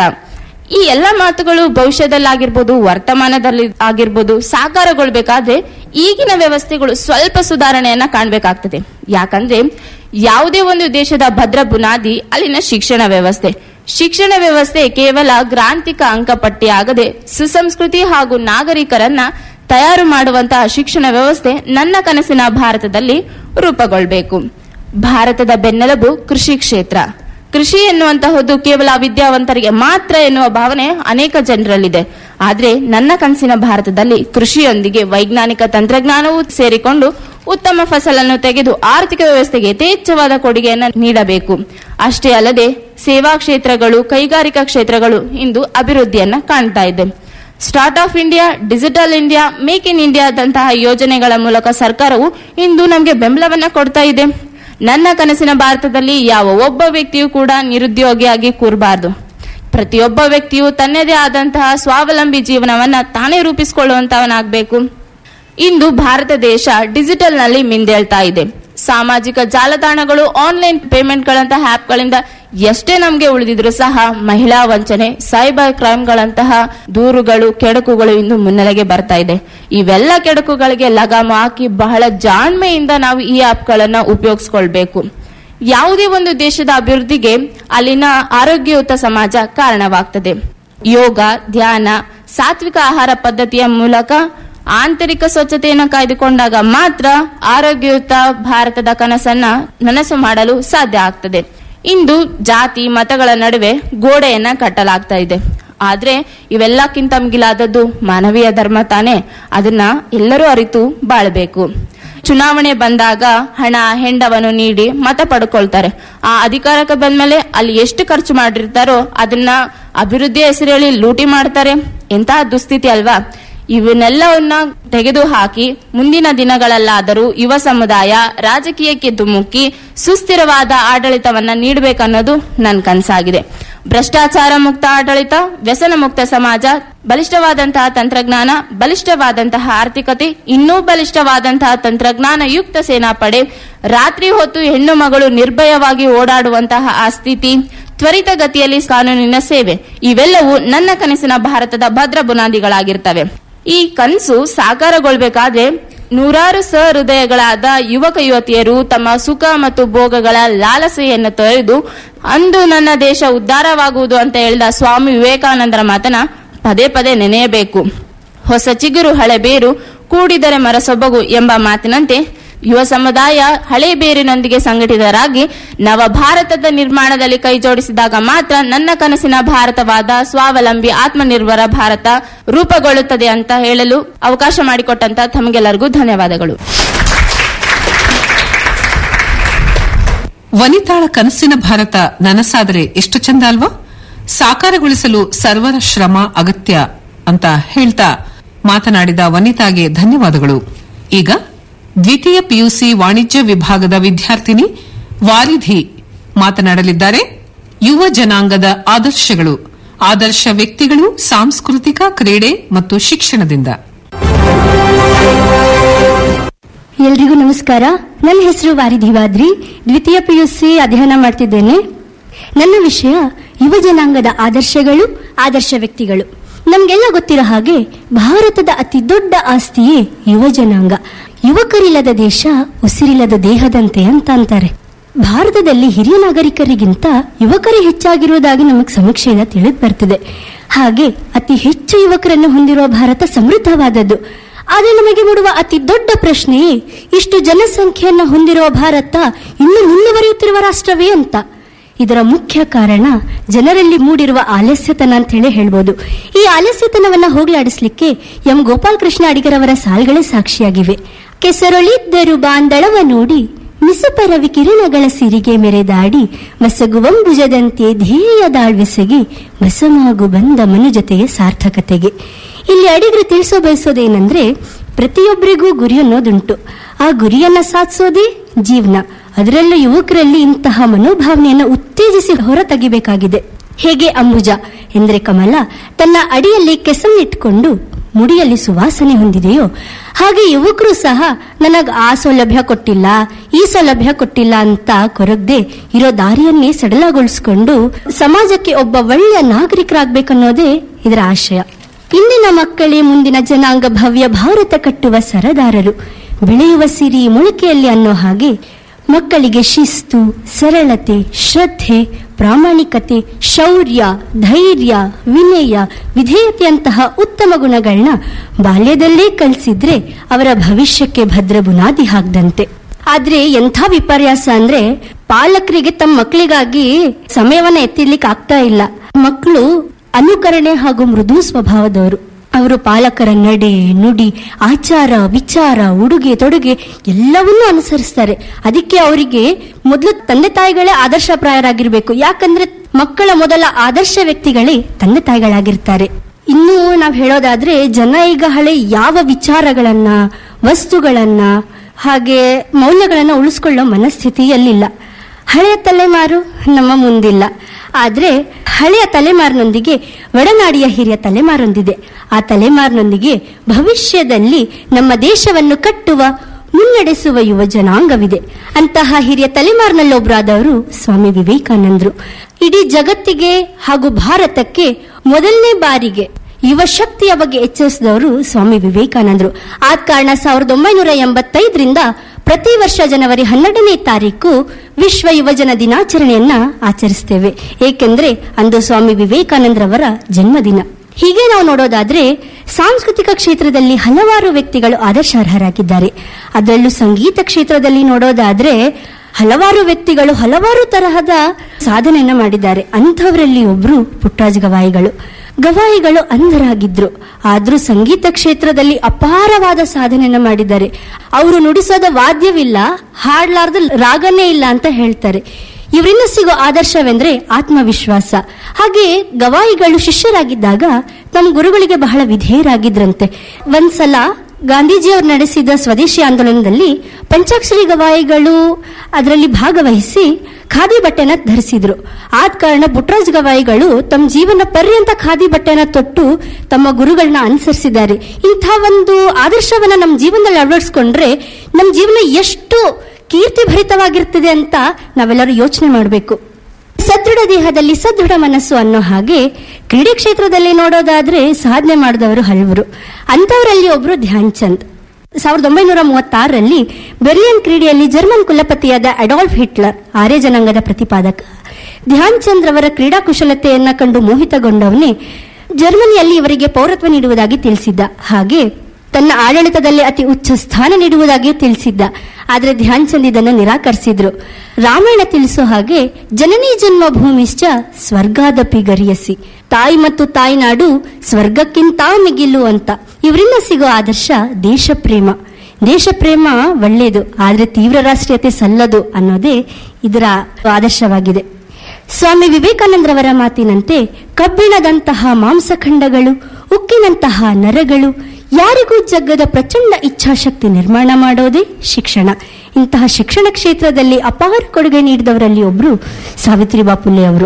ಈ ಎಲ್ಲ ಮಾತುಗಳು ಭವಿಷ್ಯದಲ್ಲಾಗಿರ್ಬೋದು ವರ್ತಮಾನದಲ್ಲಿ ಆಗಿರ್ಬೋದು ಸಾಕಾರಗೊಳ್ಬೇಕಾದ್ರೆ ಈಗಿನ ವ್ಯವಸ್ಥೆಗಳು ಸ್ವಲ್ಪ ಸುಧಾರಣೆಯನ್ನ ಕಾಣಬೇಕಾಗ್ತದೆ ಯಾಕಂದ್ರೆ ಯಾವುದೇ ಒಂದು ದೇಶದ ಭದ್ರ ಬುನಾದಿ ಅಲ್ಲಿನ ಶಿಕ್ಷಣ ವ್ಯವಸ್ಥೆ ಶಿಕ್ಷಣ ವ್ಯವಸ್ಥೆ ಕೇವಲ ಗ್ರಾಂತಿಕ ಅಂಕಪಟ್ಟಿ ಆಗದೆ ಸುಸಂಸ್ಕೃತಿ ಹಾಗೂ ನಾಗರಿಕರನ್ನ ತಯಾರು ಮಾಡುವಂತಹ ಶಿಕ್ಷಣ ವ್ಯವಸ್ಥೆ ನನ್ನ ಕನಸಿನ ಭಾರತದಲ್ಲಿ ರೂಪುಗೊಳ್ಬೇಕು ಭಾರತದ ಬೆನ್ನೆಲುಬು ಕೃಷಿ ಕ್ಷೇತ್ರ ಕೃಷಿ ಎನ್ನುವಂತಹದ್ದು ಕೇವಲ ವಿದ್ಯಾವಂತರಿಗೆ ಮಾತ್ರ ಎನ್ನುವ ಭಾವನೆ ಅನೇಕ ಜನರಲ್ಲಿದೆ ಆದ್ರೆ ನನ್ನ ಕನಸಿನ ಭಾರತದಲ್ಲಿ ಕೃಷಿಯೊಂದಿಗೆ ವೈಜ್ಞಾನಿಕ ತಂತ್ರಜ್ಞಾನವೂ ಸೇರಿಕೊಂಡು ಉತ್ತಮ ಫಸಲನ್ನು ತೆಗೆದು ಆರ್ಥಿಕ ವ್ಯವಸ್ಥೆಗೆ ಯಥೇಚ್ಛವಾದ ಕೊಡುಗೆಯನ್ನು ನೀಡಬೇಕು ಅಷ್ಟೇ ಅಲ್ಲದೆ ಸೇವಾ ಕ್ಷೇತ್ರಗಳು ಕೈಗಾರಿಕಾ ಕ್ಷೇತ್ರಗಳು ಇಂದು ಅಭಿವೃದ್ಧಿಯನ್ನ ಕಾಣ್ತಾ ಇದೆ start up India digital India make in ಇಂಡಿಯಾದಂತಹ ಯೋಜನೆಗಳ ಮೂಲಕ ಸರ್ಕಾರವು ಇಂದು ನಮಗೆ ಬೆಂಬಲವನ್ನ ಕೊಡ್ತಾ ಇದೆ ನನ್ನ ಕನಸಿನ ಭಾರತದಲ್ಲಿ ಯಾವ ಒಬ್ಬ ವ್ಯಕ್ತಿಯೂ ಕೂಡ ನಿರುದ್ಯೋಗಿಯಾಗಿ ಕೂರಬಾರದು ಪ್ರತಿಯೊಬ್ಬ ವ್ಯಕ್ತಿಯು ತನ್ನದೇ ಆದಂತಹ ಸ್ವಾವಲಂಬಿ ಜೀವನವನ್ನ ತಾನೇ ರೂಪಿಸಿಕೊಳ್ಳುವಂತವನಾಗಬೇಕು ಇಂದು ಭಾರತ ದೇಶ ಡಿಜಿಟಲ್ ನಲ್ಲಿ ಮಿಂದೇಳ್ತಾ ಇದೆ ಸಾಮಾಜಿಕ ಜಾಲತಾಣಗಳು ಆನ್ಲೈನ್ ಪೇಮೆಂಟ್ಗಳಂತಹ ಆಪ್ಗಳಿಂದ ಎಷ್ಟೇ ನಮಗೆ ಉಳಿದಿದ್ರು ಸಹ ಮಹಿಳಾ ವಂಚನೆ ಸೈಬರ್ ಕ್ರೈಮ್ಗಳಂತಹ ದೂರುಗಳು ಕೆಡಕುಗಳು ಇಂದು ಮುನ್ನೆಲೆಗೆ ಬರ್ತಾ ಇದೆ ಇವೆಲ್ಲ ಕೆಡಕುಗಳಿಗೆ ಲಗಾಮ ಹಾಕಿ ಬಹಳ ಜಾಣ್ಮೆಯಿಂದ ನಾವು ಈ ಆಪ್ಗಳನ್ನ ಉಪಯೋಗಿಸ್ಕೊಳ್ಬೇಕು ಯಾವುದೇ ಒಂದು ದೇಶದ ಅಭಿವೃದ್ಧಿಗೆ ಅಲ್ಲಿನ ಆರೋಗ್ಯಯುತ ಸಮಾಜ ಕಾರಣವಾಗ್ತದೆ ಯೋಗ ಧ್ಯಾನ ಸಾತ್ವಿಕ ಆಹಾರ ಪದ್ಧತಿಯ ಮೂಲಕ ಆಂತರಿಕ ಸ್ವಚ್ಛತೆಯನ್ನು ಕಾಯ್ದುಕೊಂಡಾಗ ಮಾತ್ರ ಆರೋಗ್ಯಯುತ ಭಾರತದ ಕನಸನ್ನ ನನಸು ಮಾಡಲು ಸಾಧ್ಯ ಆಗ್ತದೆ ಇಂದು ಜಾತಿ ಮತಗಳ ನಡುವೆ ಗೋಡೆಯನ್ನ ಕಟ್ಟಲಾಗ್ತಾ ಇದೆ ಆದ್ರೆ ಇವೆಲ್ಲಕ್ಕಿಂತ ಮಿಗಿಲಾದದ್ದು ಮಾನವೀಯ ಧರ್ಮ ತಾನೇ ಅದನ್ನ ಎಲ್ಲರೂ ಅರಿತು ಬಾಳ್ಬೇಕು ಚುನಾವಣೆ ಬಂದಾಗ ಹಣ ಹೆಂಡವನ್ನು ನೀಡಿ ಮತ ಪಡ್ಕೊಳ್ತಾರೆ ಆ ಅಧಿಕಾರಕ್ಕೆ ಬಂದ್ಮೇಲೆ ಅಲ್ಲಿ ಎಷ್ಟು ಖರ್ಚು ಮಾಡಿರ್ತಾರೋ ಅದನ್ನ ಅಭಿವೃದ್ಧಿ ಹೆಸರೇಳಿ ಲೂಟಿ ಮಾಡ್ತಾರೆ ಎಂತಹ ದುಸ್ಥಿತಿ ಅಲ್ವಾ ಇವನ್ನೆಲ್ಲವನ್ನ ತೆಗೆದುಹಾಕಿ ಮುಂದಿನ ದಿನಗಳಲ್ಲಾದರೂ ಯುವ ಸಮುದಾಯ ರಾಜಕೀಯಕ್ಕೆ ಧುಮುಕಿ ಸುಸ್ಥಿರವಾದ ಆಡಳಿತವನ್ನ ನೀಡಬೇಕನ್ನೋದು ನನ್ನ ಕನಸಾಗಿದೆ ಭ್ರಷ್ಟಾಚಾರ ಮುಕ್ತ ಆಡಳಿತ ವ್ಯಸನ ಮುಕ್ತ ಸಮಾಜ ಬಲಿಷ್ಠವಾದಂತಹ ತಂತ್ರಜ್ಞಾನ ಬಲಿಷ್ಠವಾದಂತಹ ಆರ್ಥಿಕತೆ ಇನ್ನೂ ಬಲಿಷ್ಠವಾದಂತಹ ತಂತ್ರಜ್ಞಾನ ಯುಕ್ತ ಸೇನಾಪಡೆ ರಾತ್ರಿ ಹೊತ್ತು ಹೆಣ್ಣು ಮಗಳು ನಿರ್ಭಯವಾಗಿ ಓಡಾಡುವಂತಹ ಆ ಸ್ಥಿತಿ ತ್ವರಿತಗತಿಯಲ್ಲಿ ಕಾನೂನಿನ ಸೇವೆ ಇವೆಲ್ಲವೂ ನನ್ನ ಕನಸಿನ ಭಾರತದ ಭದ್ರ ಬುನಾದಿಗಳಾಗಿರ್ತವೆ ಈ ಕನಸು ಸಾಕಾರಗೊಳ್ಬೇಕಾದ್ರೆ ನೂರಾರು ಸಹೃದಯಗಳಾದ ಯುವಕ ಯುವತಿಯರು ತಮ್ಮ ಸುಖ ಮತ್ತು ಭೋಗಗಳ ಲಾಲಸೆಯನ್ನು ತೊರೆದು ಅಂದು ನನ್ನ ದೇಶ ಉದ್ಧಾರವಾಗುವುದು ಅಂತ ಹೇಳಿದ ಸ್ವಾಮಿ ವಿವೇಕಾನಂದರ ಮಾತನ್ನ ಪದೇ ಪದೇ ನೆನೆಯಬೇಕು ಹೊಸ ಚಿಗುರು ಹಳೆ ಬೇರು ಕೂಡಿದರೆ ಮರ ಸೊಬಗು ಎಂಬ ಮಾತಿನಂತೆ ಯುವ ಸಮುದಾಯ ಹಳೆ ಬೇರಿನೊಂದಿಗೆ ಸಂಘಟಿತರಾಗಿ ನವ ಭಾರತದ ನಿರ್ಮಾಣದಲ್ಲಿ ಕೈ ಜೋಡಿಸಿದಾಗ ಮಾತ್ರ ನನ್ನ ಕನಸಿನ ಭಾರತವಾದ ಸ್ವಾವಲಂಬಿ ಆತ್ಮನಿರ್ಭರ ಭಾರತ ರೂಪುಗೊಳ್ಳುತ್ತದೆ ಅಂತ ಹೇಳಲು ಅವಕಾಶ ಮಾಡಿಕೊಟ್ಟಂತ ತಮಗೆಲ್ಲರಿಗೂ ಧನ್ಯವಾದಗಳು ವನಿತಾಳ ಕನಸಿನ ಭಾರತ ನನಸಾದರೆ ಎಷ್ಟು ಚಂದ ಅಲ್ವಾ ಸಾಕಾರಗೊಳಿಸಲು ಸರ್ವರ ಶ್ರಮ ಅಗತ್ಯ ಅಂತ ಹೇಳ್ತಾ ಮಾತನಾಡಿದ ವನಿತಾಗೆ ಧನ್ಯವಾದಗಳು ಈಗ ದ್ವಿತೀಯ ಪಿಯುಸಿ ವಾಣಿಜ್ಯ ವಿಭಾಗದ ವಿದ್ಯಾರ್ಥಿನಿ ವಾರಿಧಿ ಮಾತನಾಡಲಿದ್ದಾರೆ ಯುವ ಜನಾಂಗದ ಆದರ್ಶಗಳು ಆದರ್ಶ ವ್ಯಕ್ತಿಗಳು ಸಾಂಸ್ಕೃತಿಕ ಕ್ರೀಡೆ ಮತ್ತು ಶಿಕ್ಷಣದಿಂದ ಎಲ್ರಿಗೂ ನಮಸ್ಕಾರ ನನ್ನ ಹೆಸರು ವಾರಿಧಿವಾದ್ರಿ ದ್ವಿತೀಯ ಪಿಯುಸಿ ಅಧ್ಯಯನ ಮಾಡ್ತಿದ್ದೇನೆ ನನ್ನ ವಿಷಯ ಯುವ ಜನಾಂಗದ ಆದರ್ಶಗಳು ಆದರ್ಶ ವ್ಯಕ್ತಿಗಳು ನಮ್ಗೆಲ್ಲ ಗೊತ್ತಿರೋ ಹಾಗೆ ಭಾರತದ ಅತಿ ದೊಡ್ಡ ಆಸ್ತಿಯೇ ಯುವ ಜನಾಂಗ ಯುವಕರಿಲ್ಲದ ದೇಶ ಉಸಿರಿಲ್ಲದ ದೇಹದಂತೆ ಅಂತ ಅಂತಾರೆ ಭಾರತದಲ್ಲಿ ಹಿರಿಯ ನಾಗರಿಕರಿಗಿಂತ ಯುವಕರೇ ಹೆಚ್ಚಾಗಿರುವುದಾಗಿ ನಮಗೆ ಸಮೀಕ್ಷೆಯಿಂದ ತಿಳಿದು ಬರ್ತಿದೆ ಹಾಗೆ ಅತಿ ಹೆಚ್ಚು ಯುವಕರನ್ನು ಹೊಂದಿರುವ ಭಾರತ ಸಮೃದ್ಧವಾದದ್ದು ಆದರೆ ನಮಗೆ ಮೂಡುವ ಅತಿ ದೊಡ್ಡ ಪ್ರಶ್ನೆಯೇ ಇಷ್ಟು ಜನಸಂಖ್ಯೆಯನ್ನು ಹೊಂದಿರುವ ಭಾರತ ಇನ್ನು ಮುಂದುವರಿಯುತ್ತಿರುವ ರಾಷ್ಟ್ರವೇ ಅಂತ ಇದರ ಮುಖ್ಯ ಕಾರಣ ಜನರಲ್ಲಿ ಮೂಡಿರುವ ಆಲಸ್ಯತನ ಅಂತ ಹೇಳಿ ಹೇಳ್ಬೋದು ಈ ಆಲಸ್ಯತನವನ್ನ ಹೋಗಲಾಡಿಸ್ಲಿಕ್ಕೆ ಎಂ ಗೋಪಾಲಕೃಷ್ಣ ಅಡಿಗರವರ ಸಾಲ್ಗಳೇ ಸಾಕ್ಷಿಯಾಗಿವೆ ಕೆಸರೊಳಿದ್ದರು ಬಾಂದಳವ ನೋಡಿ ಮಿಸುಪರವಿ ಕಿರಣಗಳ ಸಿರಿಗೆ ಮೆರೆದಾಡಿ ಮಸಗುವಂಬುಜದಂತೆ ಧ್ಯೇಯದಾಳ್ವೆಸಗಿ ಮಸಮಾಗು ಬಂದ ಮನುಜತೆಯ ಸಾರ್ಥಕತೆಗೆ ಇಲ್ಲಿ ಅಡಿಗರು ತಿಳಿಸೋ ಬಯಸೋದೇನೆಂದ್ರೆ ಪ್ರತಿಯೊಬ್ಬರಿಗೂ ಗುರಿ ಅನ್ನೋದುಂಟು ಆ ಗುರಿಯನ್ನ ಸಾಧಿಸೋದೇ ಜೀವನ ಅದರಲ್ಲೂ ಯುವಕರಲ್ಲಿ ಇಂತಹ ಮನೋಭಾವನೆಯನ್ನು ಉತ್ತೇಜಿಸಿ ಹೊರತೆಗಿಬೇಕಾಗಿದೆ ಹೇಗೆ ಅಂಬುಜ ಎಂದ್ರೆ ಕಮಲ ತನ್ನ ಅಡಿಯಲ್ಲಿ ಕೆಸನ್ನಿಟ್ಕೊಂಡು ಮುಡಿಯಲ್ಲಿ ಸುವಾಸನೆ ಹೊಂದಿದೆಯೋ ಹಾಗೆ ಯುವಕರು ಸಹ ನನಗ್ ಆ ಸೌಲಭ್ಯ ಕೊಟ್ಟಿಲ್ಲ ಈ ಸೌಲಭ್ಯ ಕೊಟ್ಟಿಲ್ಲ ಅಂತ ಕೊರಗದೆ ಇರೋ ದಾರಿಯನ್ನೇ ಸಡಲಗೊಳಿಸಿಕೊಂಡು ಸಮಾಜಕ್ಕೆ ಒಬ್ಬ ಒಳ್ಳೆಯ ನಾಗರಿಕರಾಗಬೇಕನ್ನೋದೇ ಇದರ ಆಶಯ ಇಂದಿನ ಮಕ್ಕಳೇ ಮುಂದಿನ ಜನಾಂಗ ಭವ್ಯ ಭಾರತ ಕಟ್ಟುವ ಸರದಾರರು ಬೆಳೆಯುವ ಸಿರಿ ಮೊಳಕೆಯಲ್ಲಿ ಅನ್ನೋ ಹಾಗೆ ಮಕ್ಕಳಿಗೆ ಶಿಸ್ತು ಸರಳತೆ ಶ್ರದ್ಧೆ ಪ್ರಾಮಾಣಿಕತೆ ಶೌರ್ಯ ಧೈರ್ಯ ವಿನಯ ವಿಧೇಯತೆಯಂತಹ ಉತ್ತಮ ಗುಣಗಳನ್ನ ಬಾಲ್ಯದಲ್ಲೇ ಕಲಿಸಿದ್ರೆ ಅವರ ಭವಿಷ್ಯಕ್ಕೆ ಭದ್ರ ಬುನಾದಿ ಹಾಕ್ದಂತೆ ಆದ್ರೆ ಎಂಥ ವಿಪರ್ಯಾಸ ಅಂದ್ರೆ ಪಾಲಕರಿಗೆ ತಮ್ಮ ಮಕ್ಕಳಿಗಾಗಿ ಸಮಯವನ್ನ ಎತ್ತಿಡ್ಲಿಕ್ಕೆ ಆಗ್ತಾ ಇಲ್ಲ ಮಕ್ಕಳು ಅನುಕರಣೆ ಹಾಗೂ ಮೃದು ಸ್ವಭಾವದವರು ಅವರು ಪಾಲಕರ ನಡೆ ನುಡಿ ಆಚಾರ ವಿಚಾರ ಉಡುಗೆ ತೊಡುಗೆ ಎಲ್ಲವನ್ನೂ ಅನುಸರಿಸ್ತಾರೆ ಅದಕ್ಕೆ ಅವರಿಗೆ ಮೊದಲು ತಂದೆ ತಾಯಿಗಳೇ ಆದರ್ಶಪ್ರಾಯರಾಗಿರ್ಬೇಕು ಯಾಕಂದ್ರೆ ಮಕ್ಕಳ ಮೊದಲ ಆದರ್ಶ ವ್ಯಕ್ತಿಗಳೇ ತಂದೆ ತಾಯಿಗಳಾಗಿರ್ತಾರೆ ಇನ್ನು ನಾವು ಹೇಳೋದಾದ್ರೆ ಜನ ಈಗ ಹಳೆ ಯಾವ ವಿಚಾರಗಳನ್ನ ವಸ್ತುಗಳನ್ನ ಹಾಗೆ ಮೌಲ್ಯಗಳನ್ನ ಉಳಿಸ್ಕೊಳ್ಳೋ ಮನಸ್ಥಿತಿಯಲ್ಲಿಲ್ಲ ಹಳೆಯ ತಲೆಮಾರು ನಮ್ಮ ಮುಂದಿಲ್ಲ ಆದ್ರೆ ಹಳೆಯ ತಲೆಮಾರಿನೊಂದಿಗೆ ಒಡನಾಡಿಯ ಹಿರಿಯ ತಲೆಮಾರೊಂದಿದೆ ಆ ತಲೆಮಾರಿನೊಂದಿಗೆ ಭವಿಷ್ಯದಲ್ಲಿ ನಮ್ಮ ದೇಶವನ್ನು ಕಟ್ಟುವ ಮುನ್ನಡೆಸುವ ಯುವ ಜನಾಂಗವಿದೆ ಅಂತಹ ಹಿರಿಯ ತಲೆಮಾರಿನಲ್ಲೊಬ್ಬರಾದವರು ಸ್ವಾಮಿ ವಿವೇಕಾನಂದರು ಇಡೀ ಜಗತ್ತಿಗೆ ಹಾಗೂ ಭಾರತಕ್ಕೆ ಮೊದಲನೇ ಬಾರಿಗೆ ಯುವ ಶಕ್ತಿಯ ಬಗ್ಗೆ ಎಚ್ಚರಿಸಿದವರು ಸ್ವಾಮಿ ವಿವೇಕಾನಂದರು ಆದ ಕಾರಣ ಸಾವಿರದ ಒಂಬೈನೂರ ಎಂಬತ್ತೈದರಿಂದ ಪ್ರತಿ ವರ್ಷ ಜನವರಿ ಹನ್ನೆರಡನೇ ತಾರೀಕು ವಿಶ್ವ ಯುವಜನ ದಿನಾಚರಣೆಯನ್ನ ಆಚರಿಸ್ತೇವೆ ಏಕೆಂದ್ರೆ ಅಂದು ಸ್ವಾಮಿ ವಿವೇಕಾನಂದರವರ ಜನ್ಮದಿನ ಹೀಗೆ ನಾವು ನೋಡೋದಾದ್ರೆ ಸಾಂಸ್ಕೃತಿಕ ಕ್ಷೇತ್ರದಲ್ಲಿ ಹಲವಾರು ವ್ಯಕ್ತಿಗಳು ಆದರ್ಶಾರ್ಹರಾಗಿದ್ದಾರೆ ಅದರಲ್ಲೂ ಸಂಗೀತ ಕ್ಷೇತ್ರದಲ್ಲಿ ನೋಡೋದಾದ್ರೆ ಹಲವಾರು ವ್ಯಕ್ತಿಗಳು ಹಲವಾರು ತರಹದ ಸಾಧನೆಯನ್ನ ಮಾಡಿದ್ದಾರೆ ಅಂಥವರಲ್ಲಿ ಒಬ್ರು ಪುಟ್ಟರಾಜ ಗವಾಯಿಗಳು ಗವಾಯಿಗಳು ಅಂಧರಾಗಿದ್ರು ಆದ್ರೂ ಸಂಗೀತ ಕ್ಷೇತ್ರದಲ್ಲಿ ಅಪಾರವಾದ ಸಾಧನೆಯನ್ನ ಮಾಡಿದ್ದಾರೆ ಅವರು ನುಡಿಸೋದ ವಾದ್ಯವಿಲ್ಲ ಹಾಡ್ಲಾರ್ದ ರಾಗನೇ ಇಲ್ಲ ಅಂತ ಹೇಳ್ತಾರೆ ಇವರಿಂದ ಸಿಗೋ ಆದರ್ಶವೆಂದ್ರೆ ಆತ್ಮವಿಶ್ವಾಸ ಹಾಗೆ ಗವಾಯಿಗಳು ಶಿಷ್ಯರಾಗಿದ್ದಾಗ ನಮ್ಮ ಗುರುಗಳಿಗೆ ಬಹಳ ವಿಧೇಯರಾಗಿದ್ರಂತೆ ಒಂದ್ಸಲ ಗಾಂಧೀಜಿಯವರು ನಡೆಸಿದ ಸ್ವದೇಶಿ ಆಂದೋಲನದಲ್ಲಿ ಪಂಚಾಕ್ಷರಿ ಗವಾಯಿಗಳು ಅದರಲ್ಲಿ ಭಾಗವಹಿಸಿ ಖಾದಿ ಬಟ್ಟೆನ ಧರಿಸಿದ್ರು ಆದ ಕಾರಣ ಪುಟ್ಟರಾಜ್ ಗವಾಯಿಗಳು ತಮ್ಮ ಜೀವನ ಪರ್ಯಂತ ಖಾದಿ ಬಟ್ಟೆನ ತೊಟ್ಟು ತಮ್ಮ ಗುರುಗಳನ್ನ ಅನುಸರಿಸಿದ್ದಾರೆ ಇಂಥ ಒಂದು ಆದರ್ಶವನ್ನ ನಮ್ಮ ಜೀವನದಲ್ಲಿ ಅಳವಡಿಸ್ಕೊಂಡ್ರೆ ನಮ್ಮ ಜೀವನ ಎಷ್ಟು ಕೀರ್ತಿ ಭರಿತವಾಗಿರ್ತದೆ ಅಂತ ನಾವೆಲ್ಲರೂ ಯೋಚನೆ ಮಾಡಬೇಕು ಸದೃಢ ದೇಹದಲ್ಲಿ ಸದೃಢ ಮನಸ್ಸು ಅನ್ನೋ ಹಾಗೆ ಕ್ರೀಡೆ ಕ್ಷೇತ್ರದಲ್ಲಿ ನೋಡೋದಾದ್ರೆ ಸಾಧನೆ ಮಾಡಿದವರು ಹಲವರು ಅಂತವರಲ್ಲಿ ಒಬ್ರು ಧ್ಯಾನ್ ಚಂದ್ ಸಾವಿರದ ಒಂಬೈನೂರ ಮೂವತ್ತಾರರಲ್ಲಿ ಬೆರಿಯನ್ ಕ್ರೀಡೆಯಲ್ಲಿ ಜರ್ಮನ್ ಕುಲಪತಿಯಾದ ಅಡಾಲ್ಫ್ ಹಿಟ್ಲರ್ ಆರ್ಯ ಜನಾಂಗದ ಪ್ರತಿಪಾದಕ ಧ್ಯಾನ್ ಚಂದ್ ರವರ ಕ್ರೀಡಾ ಕುಶಲತೆಯನ್ನ ಕಂಡು ಮೋಹಿತಗೊಂಡವನೇ ಜರ್ಮನಿಯಲ್ಲಿ ಇವರಿಗೆ ಪೌರತ್ವ ನೀಡುವುದಾಗಿ ತಿಳಿಸಿದ್ದ ಹಾಗೆ ತನ್ನ ಆಡಳಿತದಲ್ಲಿ ಅತಿ ಉಚ್ಚ ಸ್ಥಾನ ನೀಡುವುದಾಗಿಯೂ ತಿಳಿಸಿದ್ದ ಆದರೆ ಧ್ಯಾನ್ ಚಂದ್ ಇದನ್ನು ನಿರಾಕರಿಸಿದ್ರು ರಾಮಾಯಣ ತಿಳಿಸೋ ಹಾಗೆ ಜನನಿ ಜನ್ಮ ಭೂಮಿಶ್ಚ ಸ್ವರ್ಗಾದಪಿ ಗರಿಯಸಿ ತಾಯಿ ಮತ್ತು ತಾಯ್ನಾಡು ಸ್ವರ್ಗಕ್ಕಿಂತ ಮಿಗಿಲು ಅಂತ ಇವರಿಂದ ಸಿಗೋ ಆದರ್ಶ ದೇಶ ಪ್ರೇಮ ದೇಶ ಪ್ರೇಮ ಒಳ್ಳೆಯದು ಆದ್ರೆ ತೀವ್ರ ರಾಷ್ಟ್ರೀಯತೆ ಸಲ್ಲದು ಅನ್ನೋದೇ ಇದರ ಆದರ್ಶವಾಗಿದೆ ಸ್ವಾಮಿ ವಿವೇಕಾನಂದರವರ ಮಾತಿನಂತೆ ಕಬ್ಬಿಣದಂತಹ ಮಾಂಸಖಂಡಗಳು ಉಕ್ಕಿನಂತಹ ನರಗಳು ಯಾರಿಗೂ ಜಗ್ಗದ ಪ್ರಚಂಡ ಇಚ್ಛಾಶಕ್ತಿ ನಿರ್ಮಾಣ ಮಾಡೋದೇ ಶಿಕ್ಷಣ ಇಂತಹ ಶಿಕ್ಷಣ ಕ್ಷೇತ್ರದಲ್ಲಿ ಅಪಾರ ಕೊಡುಗೆ ನೀಡಿದವರಲ್ಲಿ ಒಬ್ರು ಸಾವಿತ್ರಿಬಾ ಪುಲೆ ಅವರು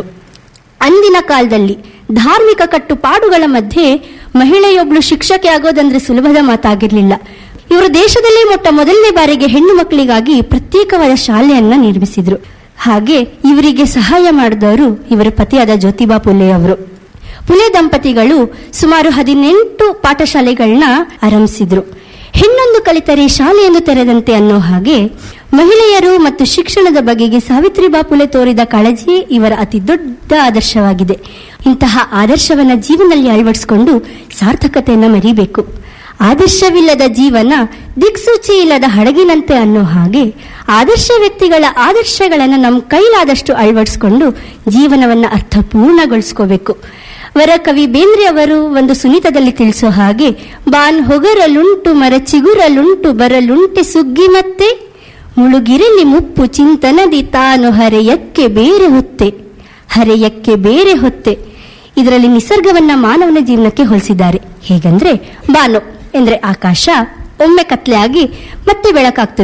ಅಂದಿನ ಕಾಲದಲ್ಲಿ ಧಾರ್ಮಿಕ ಕಟ್ಟುಪಾಡುಗಳ ಮಧ್ಯೆ ಮಹಿಳೆಯೊಬ್ಳು ಶಿಕ್ಷಕಿ ಆಗೋದಂದ್ರೆ ಸುಲಭದ ಮಾತಾಗಿರ್ಲಿಲ್ಲ ಇವರು ದೇಶದಲ್ಲೇ ಮೊಟ್ಟ ಮೊದಲನೇ ಬಾರಿಗೆ ಹೆಣ್ಣು ಮಕ್ಕಳಿಗಾಗಿ ಪ್ರತ್ಯೇಕವಾದ ಶಾಲೆಯನ್ನ ನಿರ್ಮಿಸಿದ್ರು ಹಾಗೆ ಇವರಿಗೆ ಸಹಾಯ ಮಾಡಿದವರು ಇವರ ಪತಿಯಾದ ಜ್ಯೋತಿಬಾ ಪುಲೆ ಅವರು ಪುಲೆ ದಂಪತಿಗಳು ಸುಮಾರು ಹದಿನೆಂಟು ಪಾಠಶಾಲೆಗಳನ್ನ ಆರಂಭಿಸಿದ್ರು ಹೆಣ್ಣೊಂದು ಕಲಿತರೆ ಶಾಲೆಯೊಂದು ತೆರೆದಂತೆ ಅನ್ನೋ ಹಾಗೆ ಮಹಿಳೆಯರು ಮತ್ತು ಶಿಕ್ಷಣದ ಬಗೆಗೆ ಸಾವಿತ್ರಿಬಾ ಪುಲೆ ತೋರಿದ ಕಾಳಜಿಯೇ ಇವರ ಅತಿ ದೊಡ್ಡ ಆದರ್ಶವಾಗಿದೆ ಇಂತಹ ಆದರ್ಶವನ್ನ ಜೀವನದಲ್ಲಿ ಅಳವಡಿಸಿಕೊಂಡು ಸಾರ್ಥಕತೆಯನ್ನ ಮರಿಬೇಕು ಆದರ್ಶವಿಲ್ಲದ ಜೀವನ ದಿಕ್ಸೂಚಿ ಇಲ್ಲದ ಹಡಗಿನಂತೆ ಅನ್ನೋ ಹಾಗೆ ಆದರ್ಶ ವ್ಯಕ್ತಿಗಳ ಆದರ್ಶಗಳನ್ನು ನಮ್ಮ ಕೈಲಾದಷ್ಟು ಅಳವಡಿಸಿಕೊಂಡು ಜೀವನವನ್ನ ಅರ್ಥಪೂರ್ಣಗೊಳಿಸ್ಕೋಬೇಕು ವರ ಕವಿ ಬೇಂದ್ರೆ ಅವರು ಒಂದು ಸುನೀತದಲ್ಲಿ ತಿಳಿಸೋ ಹಾಗೆ ಬಾನ್ ಹೊಗರಲುಂಟು ಮರ ಚಿಗುರಲುಂಟು ಬರಲುಂಟೆ ಸುಗ್ಗಿ ಮತ್ತೆ ಮುಳುಗಿರಲಿ ಮುಪ್ಪು ಚಿಂತನದಿ ತಾನು ಹರೆಯಕ್ಕೆ ಬೇರೆ ಹೊತ್ತೆ ಹರೆಯಕ್ಕೆ ಬೇರೆ ಹೊತ್ತೆ ಇದರಲ್ಲಿ ನಿಸರ್ಗವನ್ನ ಮಾನವನ ಜೀವನಕ್ಕೆ ಹೋಲಿಸಿದ್ದಾರೆ ಹೇಗಂದ್ರೆ ಬಾನು ಎಂದ್ರೆ ಆಕಾಶ ಒಮ್ಮೆ ಕತ್ಲೆ ಆಗಿ ಮತ್ತೆ ಬೆಳಕಾಗ್ತದೆ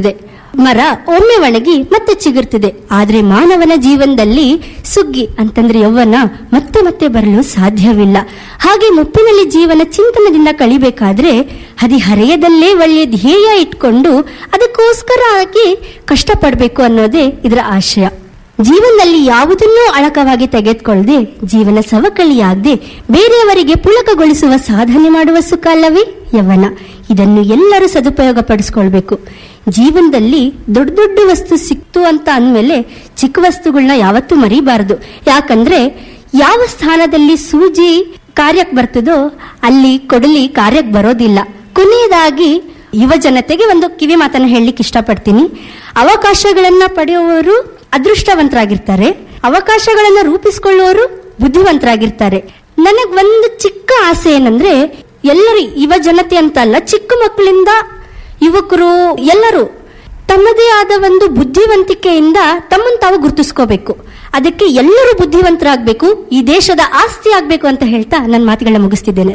ಮರ ಒಮ್ಮೆ ಒಣಗಿ ಮತ್ತೆ ಚಿಗುರ್ತಿದೆ ಆದ್ರೆ ಮಾನವನ ಜೀವನದಲ್ಲಿ ಸುಗ್ಗಿ ಅಂತಂದ್ರೆ ಯೌವನ ಮತ್ತೆ ಮತ್ತೆ ಬರಲು ಸಾಧ್ಯವಿಲ್ಲ ಹಾಗೆ ಮುಪ್ಪಿನಲ್ಲಿ ಜೀವನ ಚಿಂತನದಿಂದ ಕಳಿಬೇಕಾದ್ರೆ ಹದಿಹರೆಯದಲ್ಲೇ ಒಳ್ಳೆಯ ಧ್ಯೇಯ ಇಟ್ಕೊಂಡು ಅದಕ್ಕೋಸ್ಕರ ಆಗಿ ಕಷ್ಟಪಡಬೇಕು ಅನ್ನೋದೇ ಇದರ ಆಶಯ ಜೀವನದಲ್ಲಿ ಯಾವುದನ್ನೂ ಅಳಕವಾಗಿ ತೆಗೆದುಕೊಳ್ಳದೆ ಜೀವನ ಸವಕಳಿಯಾಗದೆ ಬೇರೆಯವರಿಗೆ ಪುಳಕಗೊಳಿಸುವ ಸಾಧನೆ ಮಾಡುವ ಸುಖ ಅಲ್ಲವೇ ಯವ್ವನ ಇದನ್ನು ಎಲ್ಲರೂ ಸದುಪಯೋಗ ಪಡಿಸ್ಕೊಳ್ಬೇಕು ಜೀವನದಲ್ಲಿ ದೊಡ್ಡ ದೊಡ್ಡ ವಸ್ತು ಸಿಕ್ತು ಅಂತ ಅಂದಮೇಲೆ ಚಿಕ್ಕ ವಸ್ತುಗಳನ್ನ ಯಾವತ್ತೂ ಮರಿಬಾರದು ಯಾಕಂದ್ರೆ ಯಾವ ಸ್ಥಾನದಲ್ಲಿ ಸೂಜಿ ಕಾರ್ಯಕ್ಕೆ ಬರ್ತದೋ ಅಲ್ಲಿ ಕೊಡಲಿ ಕಾರ್ಯಕ್ಕೆ ಬರೋದಿಲ್ಲ ಕೊನೆಯದಾಗಿ ಯುವ ಜನತೆಗೆ ಒಂದು ಕಿವಿ ಮಾತನ್ನ ಹೇಳಲಿಕ್ಕೆ ಇಷ್ಟಪಡ್ತೀನಿ ಅವಕಾಶಗಳನ್ನ ಪಡೆಯುವವರು ಅದೃಷ್ಟವಂತರಾಗಿರ್ತಾರೆ ಅವಕಾಶಗಳನ್ನ ರೂಪಿಸಿಕೊಳ್ಳುವವರು ಬುದ್ಧಿವಂತರಾಗಿರ್ತಾರೆ ನನಗ್ ಒಂದು ಚಿಕ್ಕ ಆಸೆ ಏನಂದ್ರೆ ಎಲ್ಲರೂ ಯುವ ಜನತೆ ಅಂತ ಅಲ್ಲ ಚಿಕ್ಕ ಮಕ್ಕಳಿಂದ ಯುವಕರು ಎಲ್ಲರೂ ತಮ್ಮದೇ ಆದ ಒಂದು ಬುದ್ಧಿವಂತಿಕೆಯಿಂದ ತಮ್ಮನ್ನು ತಾವು ಗುರುತಿಸ್ಕೋಬೇಕು ಅದಕ್ಕೆ ಎಲ್ಲರೂ ಬುದ್ಧಿವಂತರಾಗಬೇಕು ಈ ದೇಶದ ಆಸ್ತಿ ಆಗ್ಬೇಕು ಅಂತ ಹೇಳ್ತಾ ನನ್ನ ಮಾತುಗಳನ್ನ ಮುಗಿಸ್ತಿದ್ದೇನೆ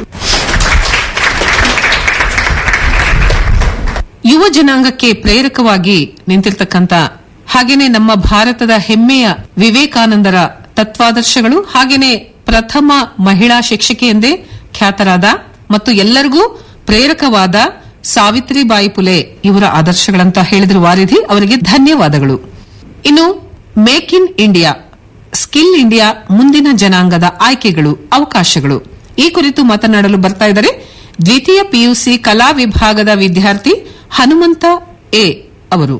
ಯುವ ಜನಾಂಗಕ್ಕೆ ಪ್ರೇರಕವಾಗಿ ನಿಂತಿರ್ತಕ್ಕಂಥ ಹಾಗೇನೆ ನಮ್ಮ ಭಾರತದ ಹೆಮ್ಮೆಯ ವಿವೇಕಾನಂದರ ತತ್ವಾದರ್ಶಗಳು ಹಾಗೇನೆ ಪ್ರಥಮ ಮಹಿಳಾ ಶಿಕ್ಷಕಿ ಎಂದೇ ಖ್ಯಾತರಾದ ಮತ್ತು ಎಲ್ಲರಿಗೂ ಪ್ರೇರಕವಾದ ಸಾವಿತ್ರಿಬಾಯಿ ಪುಲೆ ಇವರ ಆದರ್ಶಗಳಂತ ಹೇಳಿದ್ರು ವಾರಿಧಿ ಅವರಿಗೆ ಧನ್ಯವಾದಗಳು ಇನ್ನು make in India skill India ಮುಂದಿನ ಜನಾಂಗದ ಆಯ್ಕೆಗಳು ಅವಕಾಶಗಳು ಈ ಕುರಿತು ಮಾತನಾಡಲು ಬರ್ತಾ ಇದ್ದಾರೆ ದ್ವಿತೀಯ ಪಿಯುಸಿ ಕಲಾ ವಿಭಾಗದ ವಿದ್ಯಾರ್ಥಿ ಹನುಮಂತ ಎ ಅವರು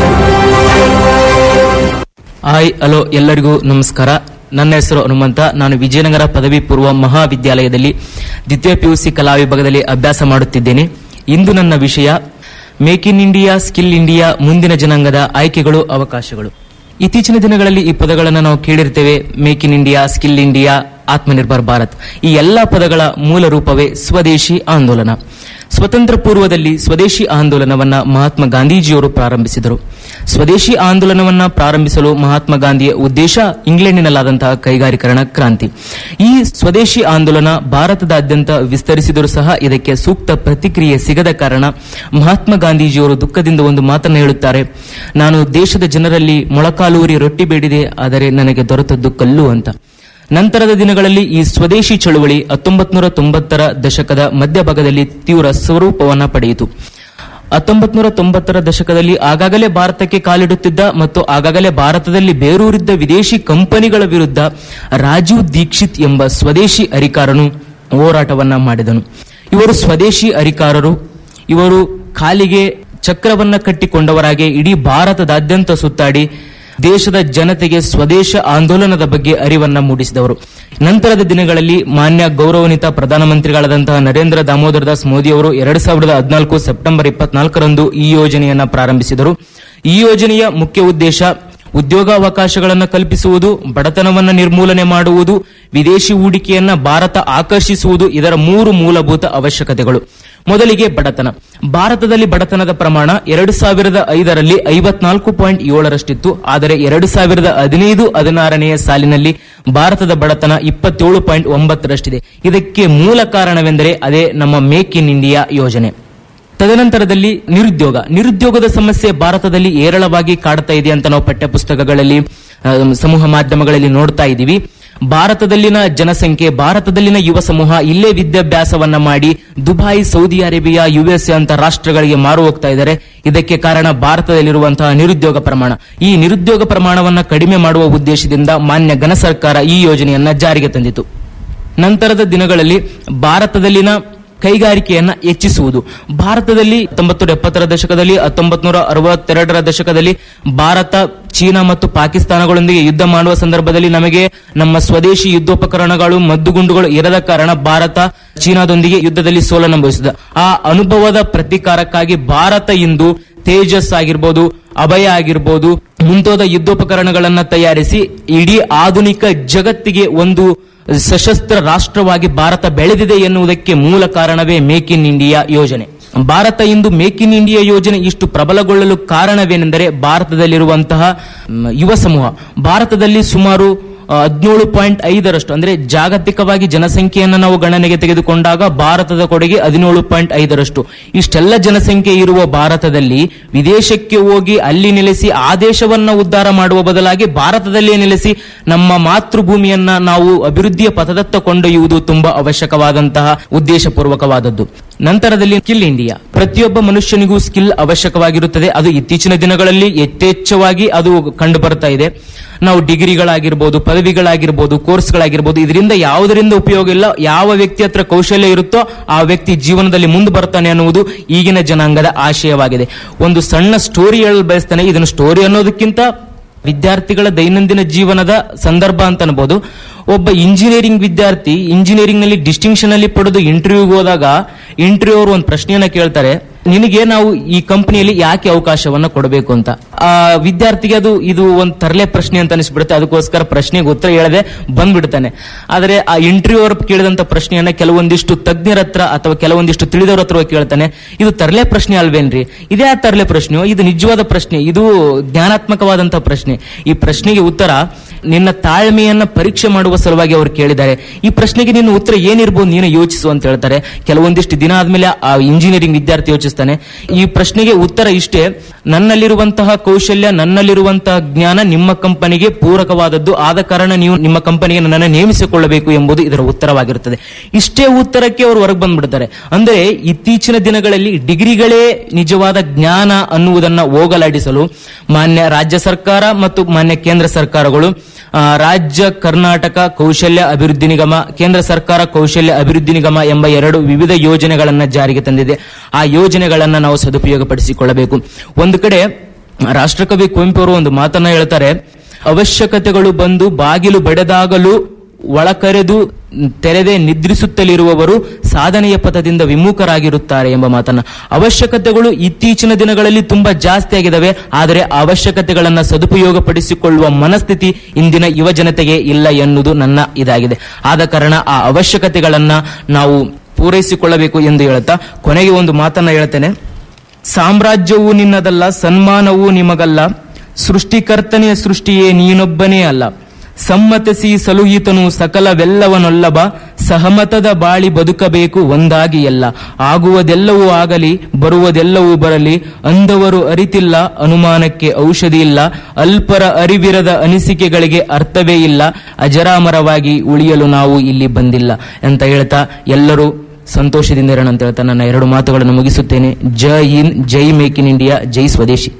ಹಾಯ್ ಹಲೋ ಎಲ್ಲರಿಗೂ ನಮಸ್ಕಾರ ನನ್ನ ಹೆಸರು ಹನುಮಂತ ನಾನು ವಿಜಯನಗರ ಪದವಿ ಪೂರ್ವ ಮಹಾವಿದ್ಯಾಲಯದಲ್ಲಿ ದ್ವಿತೀಯ ಪಿಯುಸಿ ಕಲಾ ವಿಭಾಗದಲ್ಲಿ ಅಭ್ಯಾಸ ಮಾಡುತ್ತಿದ್ದೇನೆ ಇಂದು ನನ್ನ ವಿಷಯ make in India skill India ಮುಂದಿನ ಜನಾಂಗದ ಆಯ್ಕೆಗಳು ಅವಕಾಶಗಳು ಇತ್ತೀಚಿನ ದಿನಗಳಲ್ಲಿ ಈ ಪದಗಳನ್ನು ನಾವು ಕೇಳಿರ್ತೇವೆ make in India skill India Atmanirbhar Bharat ಈ ಎಲ್ಲಾ ಪದಗಳ ಮೂಲ ರೂಪವೇ ಸ್ವದೇಶಿ ಆಂದೋಲನ ಸ್ವತಂತ್ರ ಪೂರ್ವದಲ್ಲಿ ಸ್ವದೇಶಿ ಆಂದೋಲನವನ್ನ ಮಹಾತ್ಮ ಗಾಂಧೀಜಿಯವರು ಪ್ರಾರಂಭಿಸಿದರು ಸ್ವದೇಶಿ ಆಂದೋಲನವನ್ನ ಪ್ರಾರಂಭಿಸಲು ಮಹಾತ್ಮ ಗಾಂಧಿಯ ಉದ್ದೇಶ ಇಂಗ್ಲೆಂಡಿನಲ್ಲಾದಂತಹ ಕೈಗಾರಿಕರಣ ಕ್ರಾಂತಿ ಈ ಸ್ವದೇಶಿ ಆಂದೋಲನ ಭಾರತದಾದ್ಯಂತ ವಿಸ್ತರಿಸಿದರೂ ಸಹ ಇದಕ್ಕೆ ಸೂಕ್ತ ಪ್ರತಿಕ್ರಿಯೆ ಸಿಗದ ಕಾರಣ ಮಹಾತ್ಮ ಗಾಂಧೀಜಿಯವರು ದುಃಖದಿಂದ ಒಂದು ಮಾತನ್ನು ಹೇಳುತ್ತಾರೆ ನಾನು ದೇಶದ ಜನರಲ್ಲಿ ಮೊಳಕಾಲೂರಿ ರೊಟ್ಟಿ ಬೇಡಿದೆ ಆದರೆ ನನಗೆ ದೊರೆತದ್ದು ಕಲ್ಲು ಅಂತ ನಂತರದ ದಿನಗಳಲ್ಲಿ ಈ ಸ್ವದೇಶಿ ಚಳುವಳಿ ಹತ್ತೊಂಬತ್ ನೂರ ತೊಂಬತ್ತರ ದಶಕದ ಮಧ್ಯಭಾಗದಲ್ಲಿ ತೀವ್ರ ಸ್ವರೂಪವನ್ನ ಪಡೆಯಿತು ಹತ್ತೊಂಬತ್ ನೂರ ತೊಂಬತ್ತರ ದಶಕದಲ್ಲಿ ಆಗಾಗಲೇ ಭಾರತಕ್ಕೆ ಕಾಲಿಡುತ್ತಿದ್ದ ಮತ್ತು ಆಗಾಗಲೇ ಭಾರತದಲ್ಲಿ ಬೇರೂರಿದ್ದ ವಿದೇಶಿ ಕಂಪನಿಗಳ ವಿರುದ್ಧ ರಾಜೀವ್ ದೀಕ್ಷಿತ್ ಎಂಬ ಸ್ವದೇಶಿ ಅಧಿಕಾರನು ಹೋರಾಟವನ್ನ ಮಾಡಿದನು ಇವರು ಸ್ವದೇಶಿ ಅಧಿಕಾರರು ಇವರು ಕಾಲಿಗೆ ಚಕ್ರವನ್ನ ಕಟ್ಟಿಕೊಂಡವರಾಗಿ ಇಡೀ ಭಾರತದಾದ್ಯಂತ ಸುತ್ತಾಡಿ ದೇಶದ ಜನತೆಗೆ ಸ್ವದೇಶ ಆಂದೋಲನದ ಬಗ್ಗೆ ಅರಿವನ್ನ ಮೂಡಿಸಿದವರು ನಂತರದ ದಿನಗಳಲ್ಲಿ ಮಾನ್ಯ ಗೌರವಾನ್ವಿತ ಪ್ರಧಾನಮಂತ್ರಿಗಳಾದಂತಹ ನರೇಂದ್ರ ದಾಮೋದರ ದಾಸ್ ಮೋದಿ ಅವರು ಎರಡ್ ಸಾವಿರದ ಹದಿನಾಲ್ಕು ಸೆಪ್ಟೆಂಬರ್ ಇಪ್ಪತ್ನಾಲ್ಕರಂದು ಈ ಯೋಜನೆಯನ್ನ ಪ್ರಾರಂಭಿಸಿದರು ಈ ಯೋಜನೆಯ ಮುಖ್ಯ ಉದ್ದೇಶ ಉದ್ಯೋಗಾವಕಾಶಗಳನ್ನು ಕಲ್ಪಿಸುವುದು ಬಡತನವನ್ನು ನಿರ್ಮೂಲನೆ ಮಾಡುವುದು ವಿದೇಶಿ ಹೂಡಿಕೆಯನ್ನ ಭಾರತ ಆಕರ್ಷಿಸುವುದು ಇದರ ಮೂರು ಮೂಲಭೂತ ಅವಶ್ಯಕತೆಗಳು ಮೊದಲಿಗೆ ಬಡತನ ಭಾರತದಲ್ಲಿ ಬಡತನದ ಪ್ರಮಾಣ ಎರಡು ಸಾವಿರದ ಐದರಲ್ಲಿ ಐವತ್ನಾಲ್ಕು ಪಾಯಿಂಟ್ ಏಳರಷ್ಟಿತ್ತು ಆದರೆ ಎರಡು ಸಾವಿರದ ಹದಿನೈದು ಹದಿನಾರನೆಯ ಸಾಲಿನಲ್ಲಿ ಭಾರತದ ಬಡತನ ಇಪ್ಪತ್ತೇಳು ಪಾಯಿಂಟ್ ಒಂಬತ್ತರಷ್ಟಿದೆ ಇದಕ್ಕೆ ಮೂಲ ಕಾರಣವೆಂದರೆ ಅದೇ ನಮ್ಮ ಮೇಕ್ ಇನ್ ಇಂಡಿಯಾ ಯೋಜನೆ ತದನಂತರದಲ್ಲಿ ನಿರುದ್ಯೋಗ ನಿರುದ್ಯೋಗದ ಸಮಸ್ಯೆ ಭಾರತದಲ್ಲಿ ಏರಳವಾಗಿ ಕಾಡ್ತಾ ಇದೆ ಅಂತ ನಾವು ಪಠ್ಯಪುಸ್ತಕಗಳಲ್ಲಿ ಆ, ಸಮೂಹ ಮಾಧ್ಯಮಗಳಲ್ಲಿ ನೋಡ್ತಾ ಇದ್ದೀವಿ ಭಾರತದಲ್ಲಿನ ಜನಸಂಖ್ಯೆ ಭಾರತದಲ್ಲಿನ ಯುವ ಸಮೂಹ ಇಲ್ಲೇ ವಿದ್ಯಾಭ್ಯಾಸವನ್ನ ಮಾಡಿ ದುಬೈ ಸೌದಿ ಅರೇಬಿಯಾ ಯುಎಸ್ಎ ಅಂತ ರಾಷ್ಟ್ರಗಳಿಗೆ ಮಾರು ಹೋಗ್ತಾ ಇದ್ದಾರೆ ಇದಕ್ಕೆ ಕಾರಣ ಭಾರತದಲ್ಲಿರುವಂತಹ ನಿರುದ್ಯೋಗ ಪ್ರಮಾಣ ಈ ನಿರುದ್ಯೋಗ ಪ್ರಮಾಣವನ್ನ ಕಡಿಮೆ ಮಾಡುವ ಉದ್ದೇಶದಿಂದ ಮಾನ್ಯ ಘನ ಸರ್ಕಾರ ಈ ಯೋಜನೆಯನ್ನ ಜಾರಿಗೆ ತಂದಿತು ನಂತರದ ದಿನಗಳಲ್ಲಿ ಭಾರತದಲ್ಲಿನ ಕೈಗಾರಿಕೆಯನ್ನ ಹೆಚ್ಚಿಸುವುದು ಭಾರತದಲ್ಲಿ ಹತ್ತೊಂಬತ್ತು ನೂರ ಎಪ್ಪತ್ತರ ದಶಕದಲ್ಲಿ ಹತ್ತೊಂಬತ್ತು ನೂರ ಅರವತ್ತೆರಡರ ದಶಕದಲ್ಲಿ ಭಾರತ ಚೀನಾ ಮತ್ತು ಪಾಕಿಸ್ತಾನಗಳೊಂದಿಗೆ ಯುದ್ಧ ಮಾಡುವ ಸಂದರ್ಭದಲ್ಲಿ ನಮಗೆ ನಮ್ಮ ಸ್ವದೇಶಿ ಯುದ್ಧೋಪಕರಣಗಳು ಮದ್ದುಗುಂಡುಗಳು ಇರದ ಕಾರಣ ಭಾರತ ಚೀನಾದೊಂದಿಗೆ ಯುದ್ಧದಲ್ಲಿ ಸೋಲನುಭವಿಸಿದ ಆ ಅನುಭವದ ಪ್ರತೀಕಾರಕ್ಕಾಗಿ ಭಾರತ ಇಂದು ತೇಜಸ್ ಆಗಿರ್ಬೋದು ಅಭಯ ಆಗಿರ್ಬೋದು ಮುಂತಾದ ಯುದ್ಧೋಪಕರಣಗಳನ್ನ ತಯಾರಿಸಿ ಇಡೀ ಆಧುನಿಕ ಜಗತ್ತಿಗೆ ಒಂದು ಸಶಸ್ತ್ರ ರಾಷ್ಟ್ರವಾಗಿ ಭಾರತ ಬೆಳೆದಿದೆ ಎನ್ನುವುದಕ್ಕೆ ಮೂಲ ಕಾರಣವೇ ಮೇಕ್ ಇನ್ ಇಂಡಿಯಾ ಯೋಜನೆ ಭಾರತ ಇಂದು ಮೇಕ್ ಇನ್ ಇಂಡಿಯಾ ಯೋಜನೆ ಇಷ್ಟು ಪ್ರಬಲಗೊಳ್ಳಲು ಕಾರಣವೇನೆಂದರೆ ಭಾರತದಲ್ಲಿರುವಂತಹ ಮ್, ಯುವ ಸಮೂಹ ಭಾರತದಲ್ಲಿ ಸುಮಾರು ಹದಿನೇಳು ಪಾಯಿಂಟ್ ಐದರಷ್ಟು ಅಂದ್ರೆ ಜಾಗತಿಕವಾಗಿ ಜನಸಂಖ್ಯೆಯನ್ನು ನಾವು ಗಣನೆಗೆ ತೆಗೆದುಕೊಂಡಾಗ ಭಾರತದ ಕೊಡುಗೆ ಹದಿನೇಳು ಪಾಯಿಂಟ್ ಐದರಷ್ಟು ಇಷ್ಟೆಲ್ಲ ಜನಸಂಖ್ಯೆ ಇರುವ ಭಾರತದಲ್ಲಿ ವಿದೇಶಕ್ಕೆ ಹೋಗಿ ಅಲ್ಲಿ ನೆಲೆಸಿ ಆ ದೇಶವನ್ನ ಉದ್ಧಾರ ಮಾಡುವ ಬದಲಾಗಿ ಭಾರತದಲ್ಲಿಯೇ ನೆಲೆಸಿ ನಮ್ಮ ಮಾತೃಭೂಮಿಯನ್ನ ನಾವು ಅಭಿವೃದ್ಧಿಯ ಪಥದತ್ತ ಕೊಂಡೊಯ್ಯುವುದು ತುಂಬಾ ಅವಶ್ಯಕವಾದಂತಹ ಉದ್ದೇಶಪೂರ್ವಕವಾದದ್ದು ನಂತರದಲ್ಲಿ ಸ್ಕಿಲ್ ಇಂಡಿಯಾ ಪ್ರತಿಯೊಬ್ಬ ಮನುಷ್ಯನಿಗೂ ಸ್ಕಿಲ್ ಅವಶ್ಯಕವಾಗಿರುತ್ತದೆ ಅದು ಇತ್ತೀಚಿನ ದಿನಗಳಲ್ಲಿ ಯಥೇಚ್ಛವಾಗಿ ಅದು ಕಂಡು ಬರ್ತಾ ಇದೆ ನಾವು ಡಿಗ್ರಿಗಳಾಗಿರ್ಬೋದು ಪದವಿಗಳಾಗಿರ್ಬೋದು ಕೋರ್ಸ್ಗಳಾಗಿರ್ಬೋದು ಇದರಿಂದ ಯಾವುದರಿಂದ ಉಪಯೋಗ ಇಲ್ಲ ಯಾವ ವ್ಯಕ್ತಿ ಹತ್ರ ಕೌಶಲ್ಯ ಇರುತ್ತೋ ಆ ವ್ಯಕ್ತಿ ಜೀವನದಲ್ಲಿ ಮುಂದೆ ಬರ್ತಾನೆ ಅನ್ನುವುದು ಈಗಿನ ಜನಾಂಗದ ಆಶಯವಾಗಿದೆ ಒಂದು ಸಣ್ಣ ಸ್ಟೋರಿ ಹೇಳಲು ಬಯಸ್ತಾನೆ ಇದನ್ನು ಸ್ಟೋರಿ ಅನ್ನೋದಕ್ಕಿಂತ ವಿದ್ಯಾರ್ಥಿಗಳ ದೈನಂದಿನ ಜೀವನದ ಸಂದರ್ಭ ಅಂತ ಅನ್ಬೋದು ಒಬ್ಬ ಇಂಜಿನಿಯರಿಂಗ್ ವಿದ್ಯಾರ್ಥಿ ಇಂಜಿನಿಯರಿಂಗ್ ನಲ್ಲಿ ಡಿಸ್ಟಿಂಕ್ಷನ್ ಅಲ್ಲಿ ಪಡೆದು ಇಂಟರ್ವ್ಯೂಗೆ ಹೋದಾಗ ಇಂಟರ್ವ್ಯೂ ಅವರು ಒಂದು ಪ್ರಶ್ನೆಯನ್ನ ಕೇಳ್ತಾರೆ ನಿನಗೆ ನಾವು ಈ ಕಂಪನಿಯಲ್ಲಿ ಯಾಕೆ ಅವಕಾಶವನ್ನ ಕೊಡಬೇಕು ಅಂತ ಆ ವಿದ್ಯಾರ್ಥಿಗೆ ಅದು ಇದು ಒಂದು ತರಲೆ ಪ್ರಶ್ನೆ ಅಂತ ಅನಿಸ್ಬಿಡುತ್ತೆ ಅದಕ್ಕೋಸ್ಕರ ಪ್ರಶ್ನೆಗೆ ಉತ್ತರ ಹೇಳದೆ ಬಂದ್ಬಿಡ್ತಾನೆ ಆದರೆ ಆ ಇಂಟರ್ವ್ಯೂ ಅವರು ಕೇಳಿದಂತ ಪ್ರಶ್ನೆಯನ್ನ ಕೆಲವೊಂದಿಷ್ಟು ತಜ್ಞರ ಹತ್ರ ಅಥವಾ ಕೆಲವೊಂದಿಷ್ಟು ತಿಳಿದವರ ಹತ್ರ ಹೋಗಿ ಕೇಳ್ತಾನೆ ಇದು ತರಲೆ ಪ್ರಶ್ನೆ ಅಲ್ವೇನ್ರಿ ಇದೇ ಆ ತರಲೆ ಪ್ರಶ್ನೆಯೋ ಇದು ನಿಜವಾದ ಪ್ರಶ್ನೆ ಇದು ಜ್ಞಾನಾತ್ಮಕವಾದಂತಹ ಪ್ರಶ್ನೆ ಈ ಪ್ರಶ್ನೆಗೆ ಉತ್ತರ ನಿನ್ನ ತಾಳ್ಮೆಯನ್ನ ಪರೀಕ್ಷೆ ಮಾಡುವ ಸಲುವಾಗಿ ಅವರು ಕೇಳಿದ್ದಾರೆ ಈ ಪ್ರಶ್ನೆಗೆ ನಿನ್ನ ಉತ್ತರ ಏನಿರ್ಬೋದು ನೀನು ಯೋಚಿಸು ಅಂತ ಹೇಳ್ತಾರೆ ಕೆಲವೊಂದಿಷ್ಟು ದಿನ ಆದ್ಮೇಲೆ ಆ ಇಂಜಿನಿಯರಿಂಗ್ ವಿದ್ಯಾರ್ಥಿ ಯೋಚಿಸ್ತಾನೆ ಈ ಪ್ರಶ್ನೆಗೆ ಉತ್ತರ ಇಷ್ಟೇ ನನ್ನಲ್ಲಿರುವಂತಹ ಕೌಶಲ್ಯ ನನ್ನಲ್ಲಿರುವಂತಹ ಜ್ಞಾನ ನಿಮ್ಮ ಕಂಪನಿಗೆ ಪೂರಕವಾದದ್ದು ಆದ ಕಾರಣ ನೀವು ನಿಮ್ಮ ಕಂಪನಿಗೆ ನನ್ನನ್ನು ನೇಮಿಸಿಕೊಳ್ಳಬೇಕು ಎಂಬುದು ಇದರ ಉತ್ತರವಾಗಿರುತ್ತದೆ ಇಷ್ಟೇ ಉತ್ತರಕ್ಕೆ ಅವರು ಹೊರಗೆ ಬಂದ್ಬಿಡ್ತಾರೆ ಅಂದ್ರೆ ಇತ್ತೀಚಿನ ದಿನಗಳಲ್ಲಿ ಡಿಗ್ರಿಗಳೇ ನಿಜವಾದ ಜ್ಞಾನ ಅನ್ನುವುದನ್ನ ಹೋಗಲಾಡಿಸಲು ಮಾನ್ಯ ರಾಜ್ಯ ಸರ್ಕಾರ ಮತ್ತು ಮಾನ್ಯ ಕೇಂದ್ರ ಸರ್ಕಾರಗಳು ಆ, ರಾಜ್ಯ ಕರ್ನಾಟಕ ಕೌಶಲ್ಯ ಅಭಿವೃದ್ಧಿ ನಿಗಮ ಕೇಂದ್ರ ಸರ್ಕಾರ ಕೌಶಲ್ಯ ಅಭಿವೃದ್ಧಿ ನಿಗಮ ಎಂಬ ಎರಡು ವಿವಿಧ ಯೋಜನೆಗಳನ್ನ ಜಾರಿಗೆ ತಂದಿದೆ ಆ ಯೋಜನೆಗಳನ್ನ ನಾವು ಸದುಪಯೋಗಪಡಿಸಿಕೊಳ್ಳಬೇಕು ಒಂದು ಕಡೆ ರಾಷ್ಟ್ರಕವಿ ಕುವೆಂಪು ಅವರು ಒಂದು ಮಾತನ್ನ ಹೇಳ್ತಾರೆ ಅವಶ್ಯಕತೆಗಳು ಬಂದು ಬಾಗಿಲು ಬಡೆದಾಗಲೂ ಒಳಕರೆದು ತೆರೆದೇ ನಿದ್ರಿಸುತ್ತಲಿರುವವರು ಸಾಧನೆಯ ಪಥದಿಂದ ವಿಮುಖರಾಗಿರುತ್ತಾರೆ ಎಂಬ ಮಾತನ್ನ ಅವಶ್ಯಕತೆಗಳು ಇತ್ತೀಚಿನ ದಿನಗಳಲ್ಲಿ ತುಂಬಾ ಜಾಸ್ತಿ ಆಗಿದಾವೆ ಆದರೆ ಆ ಅವಶ್ಯಕತೆಗಳನ್ನ ಸದುಪಯೋಗಪಡಿಸಿಕೊಳ್ಳುವ ಮನಸ್ಥಿತಿ ಇಂದಿನ ಯುವ ಜನತೆಗೆ ಇಲ್ಲ ಎನ್ನುವುದು ನನ್ನ ಇದಾಗಿದೆ ಆದ ಕಾರಣ ಆ ಅವಶ್ಯಕತೆಗಳನ್ನ ನಾವು ಪೂರೈಸಿಕೊಳ್ಳಬೇಕು ಎಂದು ಹೇಳುತ್ತಾ ಕೊನೆಗೆ ಒಂದು ಮಾತನ್ನ ಹೇಳ್ತೇನೆ ಸಾಮ್ರಾಜ್ಯವು ನಿನ್ನದಲ್ಲ ಸನ್ಮಾನವೂ ನಿಮಗಲ್ಲ ಸೃಷ್ಟಿಕರ್ತನೆಯ ಸೃಷ್ಟಿಯೇ ನೀನೊಬ್ಬನೇ ಅಲ್ಲ ಸಮ್ಮತಿಸಿ ಸಲುಹಿತನು ಸಕಲವೆಲ್ಲವನೊಲ್ಲಬ ಸಹಮತದ ಬಾಳಿ ಬದುಕಬೇಕು ಒಂದಾಗಿ ಎಲ್ಲ ಆಗುವುದೆಲ್ಲವೂ ಆಗಲಿ ಬರುವುದೆಲ್ಲವೂ ಬರಲಿ ಅಂದವರು ಅರಿತಿಲ್ಲ ಅನುಮಾನಕ್ಕೆ ಔಷಧಿ ಇಲ್ಲ ಅಲ್ಪರ ಅರಿವಿರದ ಅನಿಸಿಕೆಗಳಿಗೆ ಅರ್ಥವೇ ಇಲ್ಲ ಅಜರಾಮರವಾಗಿ ಉಳಿಯಲು ನಾವು ಇಲ್ಲಿ ಬಂದಿಲ್ಲ ಅಂತ ಹೇಳ್ತಾ ಎಲ್ಲರೂ ಸಂತೋಷದಿಂದ ಇರೋಣ ಅಂತ ಹೇಳ್ತಾ ನನ್ನ ಎರಡು ಮಾತುಗಳನ್ನು ಮುಗಿಸುತ್ತೇನೆ ಜೈ ಇನ್ ಜೈ ಮೇಕ್ ಇನ್ ಇಂಡಿಯಾ ಜೈ ಸ್ವದೇಶಿ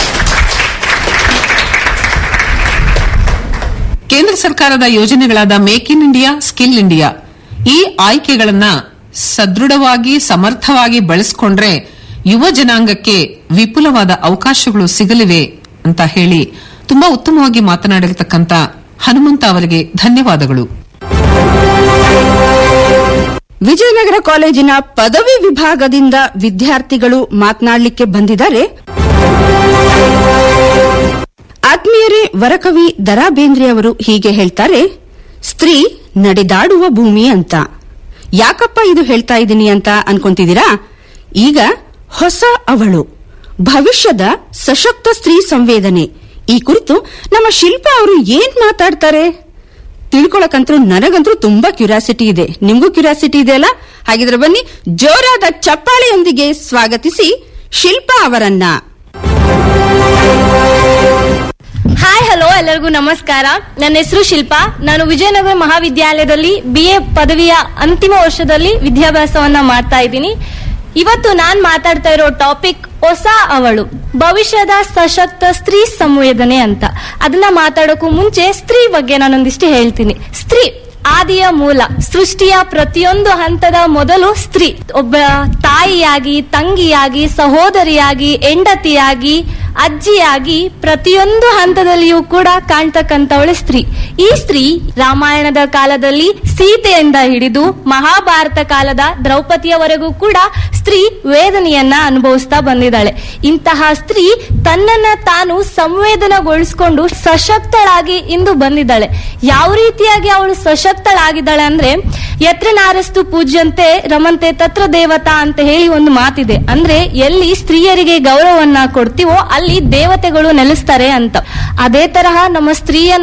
ಕೇಂದ್ರ ಸರ್ಕಾರದ ಯೋಜನೆಗಳಾದ make in India skill India ಈ ಆಯ್ಕೆಗಳನ್ನ ಸದೃಢವಾಗಿ ಸಮರ್ಥವಾಗಿ ಬಳಸಿಕೊಂಡ್ರೆ ಯುವ ಜನಾಂಗಕ್ಕೆ ವಿಪುಲವಾದ ಅವಕಾಶಗಳು ಸಿಗಲಿವೆ ಅಂತ ಹೇಳಿ ತುಂಬಾ ಉತ್ತಮವಾಗಿ ಮಾತನಾಡಿರತಕ್ಕಂತ ಹನುಮಂತ ಅವರಿಗೆ ಧನ್ಯವಾದಗಳು ವಿಜಯನಗರ ಕಾಲೇಜಿನ ಪದವಿ ವಿಭಾಗದಿಂದ ವಿದ್ಯಾರ್ಥಿಗಳು ಮಾತನಾಡಲಿಕ್ಕೆ ಬಂದಿದ್ದಾರೆ ಆತ್ಮೀಯರೇ ವರಕವಿ ದರಾ ಬೇಂದ್ರೆ ಅವರು ಹೀಗೆ ಹೇಳ್ತಾರೆ ಸ್ತ್ರೀ ನಡೆದಾಡುವ ಭೂಮಿ ಅಂತ ಯಾಕಪ್ಪ ಇದು ಹೇಳ್ತಾ ಇದ್ದೀನಿ ಅಂತ ಅನ್ಕೊಂತಿದ್ದೀರಾ ಈಗ ಹೊಸ ಅವಳು ಭವಿಷ್ಯದ ಸಶಕ್ತ ಸ್ತ್ರೀ ಸಂವೇದನೆ ಈ ಕುರಿತು ನಮ್ಮ ಶಿಲ್ಪ ಅವರು ಏನ್ ಮಾತಾಡ್ತಾರೆ ತಿಳ್ಕೊಳಕಂತೂ ನನಗಂತೂ ತುಂಬಾ ಕ್ಯೂರಿಯಾಸಿಟಿ ಇದೆ ನಿಮ್ಗೂ ಕ್ಯೂರಿಯಾಸಿಟಿ ಇದೆ ಅಲ್ಲ ಹಾಗಿದ್ರೆ ಬನ್ನಿ ಜೋರಾದ ಚಪ್ಪಾಳೆಯೊಂದಿಗೆ ಸ್ವಾಗತಿಸಿ ಶಿಲ್ಪಾ ಅವರನ್ನ ಹಾಯ್ ಹಲೋ ಎಲ್ಲರಿಗೂ ನಮಸ್ಕಾರ ನನ್ನ ಹೆಸರು ಶಿಲ್ಪಾ ನಾನು ವಿಜಯನಗರ ಮಹಾವಿದ್ಯಾಲಯದಲ್ಲಿ ಬಿ ಎ ಪದವಿಯ ಅಂತಿಮ ವರ್ಷದಲ್ಲಿ ವಿದ್ಯಾಭ್ಯಾಸವನ್ನ ಮಾಡ್ತಾ ಇದ್ದೀನಿ ಇವತ್ತು ನಾನ್ ಮಾತಾಡ್ತಾ ಇರೋ ಟಾಪಿಕ್ ಹೊಸ ಅವಳು ಭವಿಷ್ಯದ ಸಶಕ್ತ ಸ್ತ್ರೀ ಸಂವೇದನೆ ಅಂತ ಅದನ್ನ ಮಾತಾಡೋಕು ಮುಂಚೆ ಸ್ತ್ರೀ ಬಗ್ಗೆ ನಾನೊಂದಿಷ್ಟು ಹೇಳ್ತೀನಿ ಸ್ತ್ರೀ ಆದಿಯ ಮೂಲ ಸೃಷ್ಟಿಯ ಪ್ರತಿಯೊಂದು ಹಂತದ ಮೊದಲು ಸ್ತ್ರೀ ಒಬ್ಬ ತಾಯಿಯಾಗಿ ತಂಗಿಯಾಗಿ ಸಹೋದರಿಯಾಗಿ ಹೆಂಡತಿಯಾಗಿ ಅಜ್ಜಿಯಾಗಿ ಪ್ರತಿಯೊಂದು ಹಂತದಲ್ಲಿಯೂ ಕೂಡ ಕಾಣ್ತಕ್ಕಂಥವಳೆ ಸ್ತ್ರೀ ಈ ಸ್ತ್ರೀ ರಾಮಾಯಣದ ಕಾಲದಲ್ಲಿ ಸೀತೆಯಿಂದ ಹಿಡಿದು ಮಹಾಭಾರತ ಕಾಲದ ದ್ರೌಪದಿಯವರೆಗೂ ಕೂಡ ಸ್ತ್ರೀ ವೇದನೆಯನ್ನ ಅನುಭವಿಸ್ತಾ ಬಂದಿದ್ದಾಳೆ ಇಂತಹ ಸ್ತ್ರೀ ತನ್ನನ್ನ ತಾನು ಸಂವೇದನಗೊಳಿಸಿಕೊಂಡು ಸಶಕ್ತಳಾಗಿ ಇಂದು ಬಂದಿದ್ದಾಳೆ ಯಾವ ರೀತಿಯಾಗಿ ಅವಳು ಸಶಕ್ತಳಾಗಿದ್ದಾಳೆ ಅಂದ್ರೆ ಯತ್ರ ನಾರಸ್ತು ಪೂಜ್ಯಂತೆ ರಮಂತೆ ತತ್ರ ದೇವತಾ ಅಂತ ಹೇಳಿ ಒಂದು ಮಾತಿದೆ ಅಂದ್ರೆ ಎಲ್ಲಿ ಸ್ತ್ರೀಯರಿಗೆ ಗೌರವವನ್ನ ಕೊಡ್ತೀವೋ ಅಲ್ಲಿ ದೇವತೆಗಳು ನೆಲೆಸ್ತಾರೆ ಅಂತ ಅದೇ ತರಹ ನಮ್ಮ ಸ್ತ್ರೀಯನ್ನ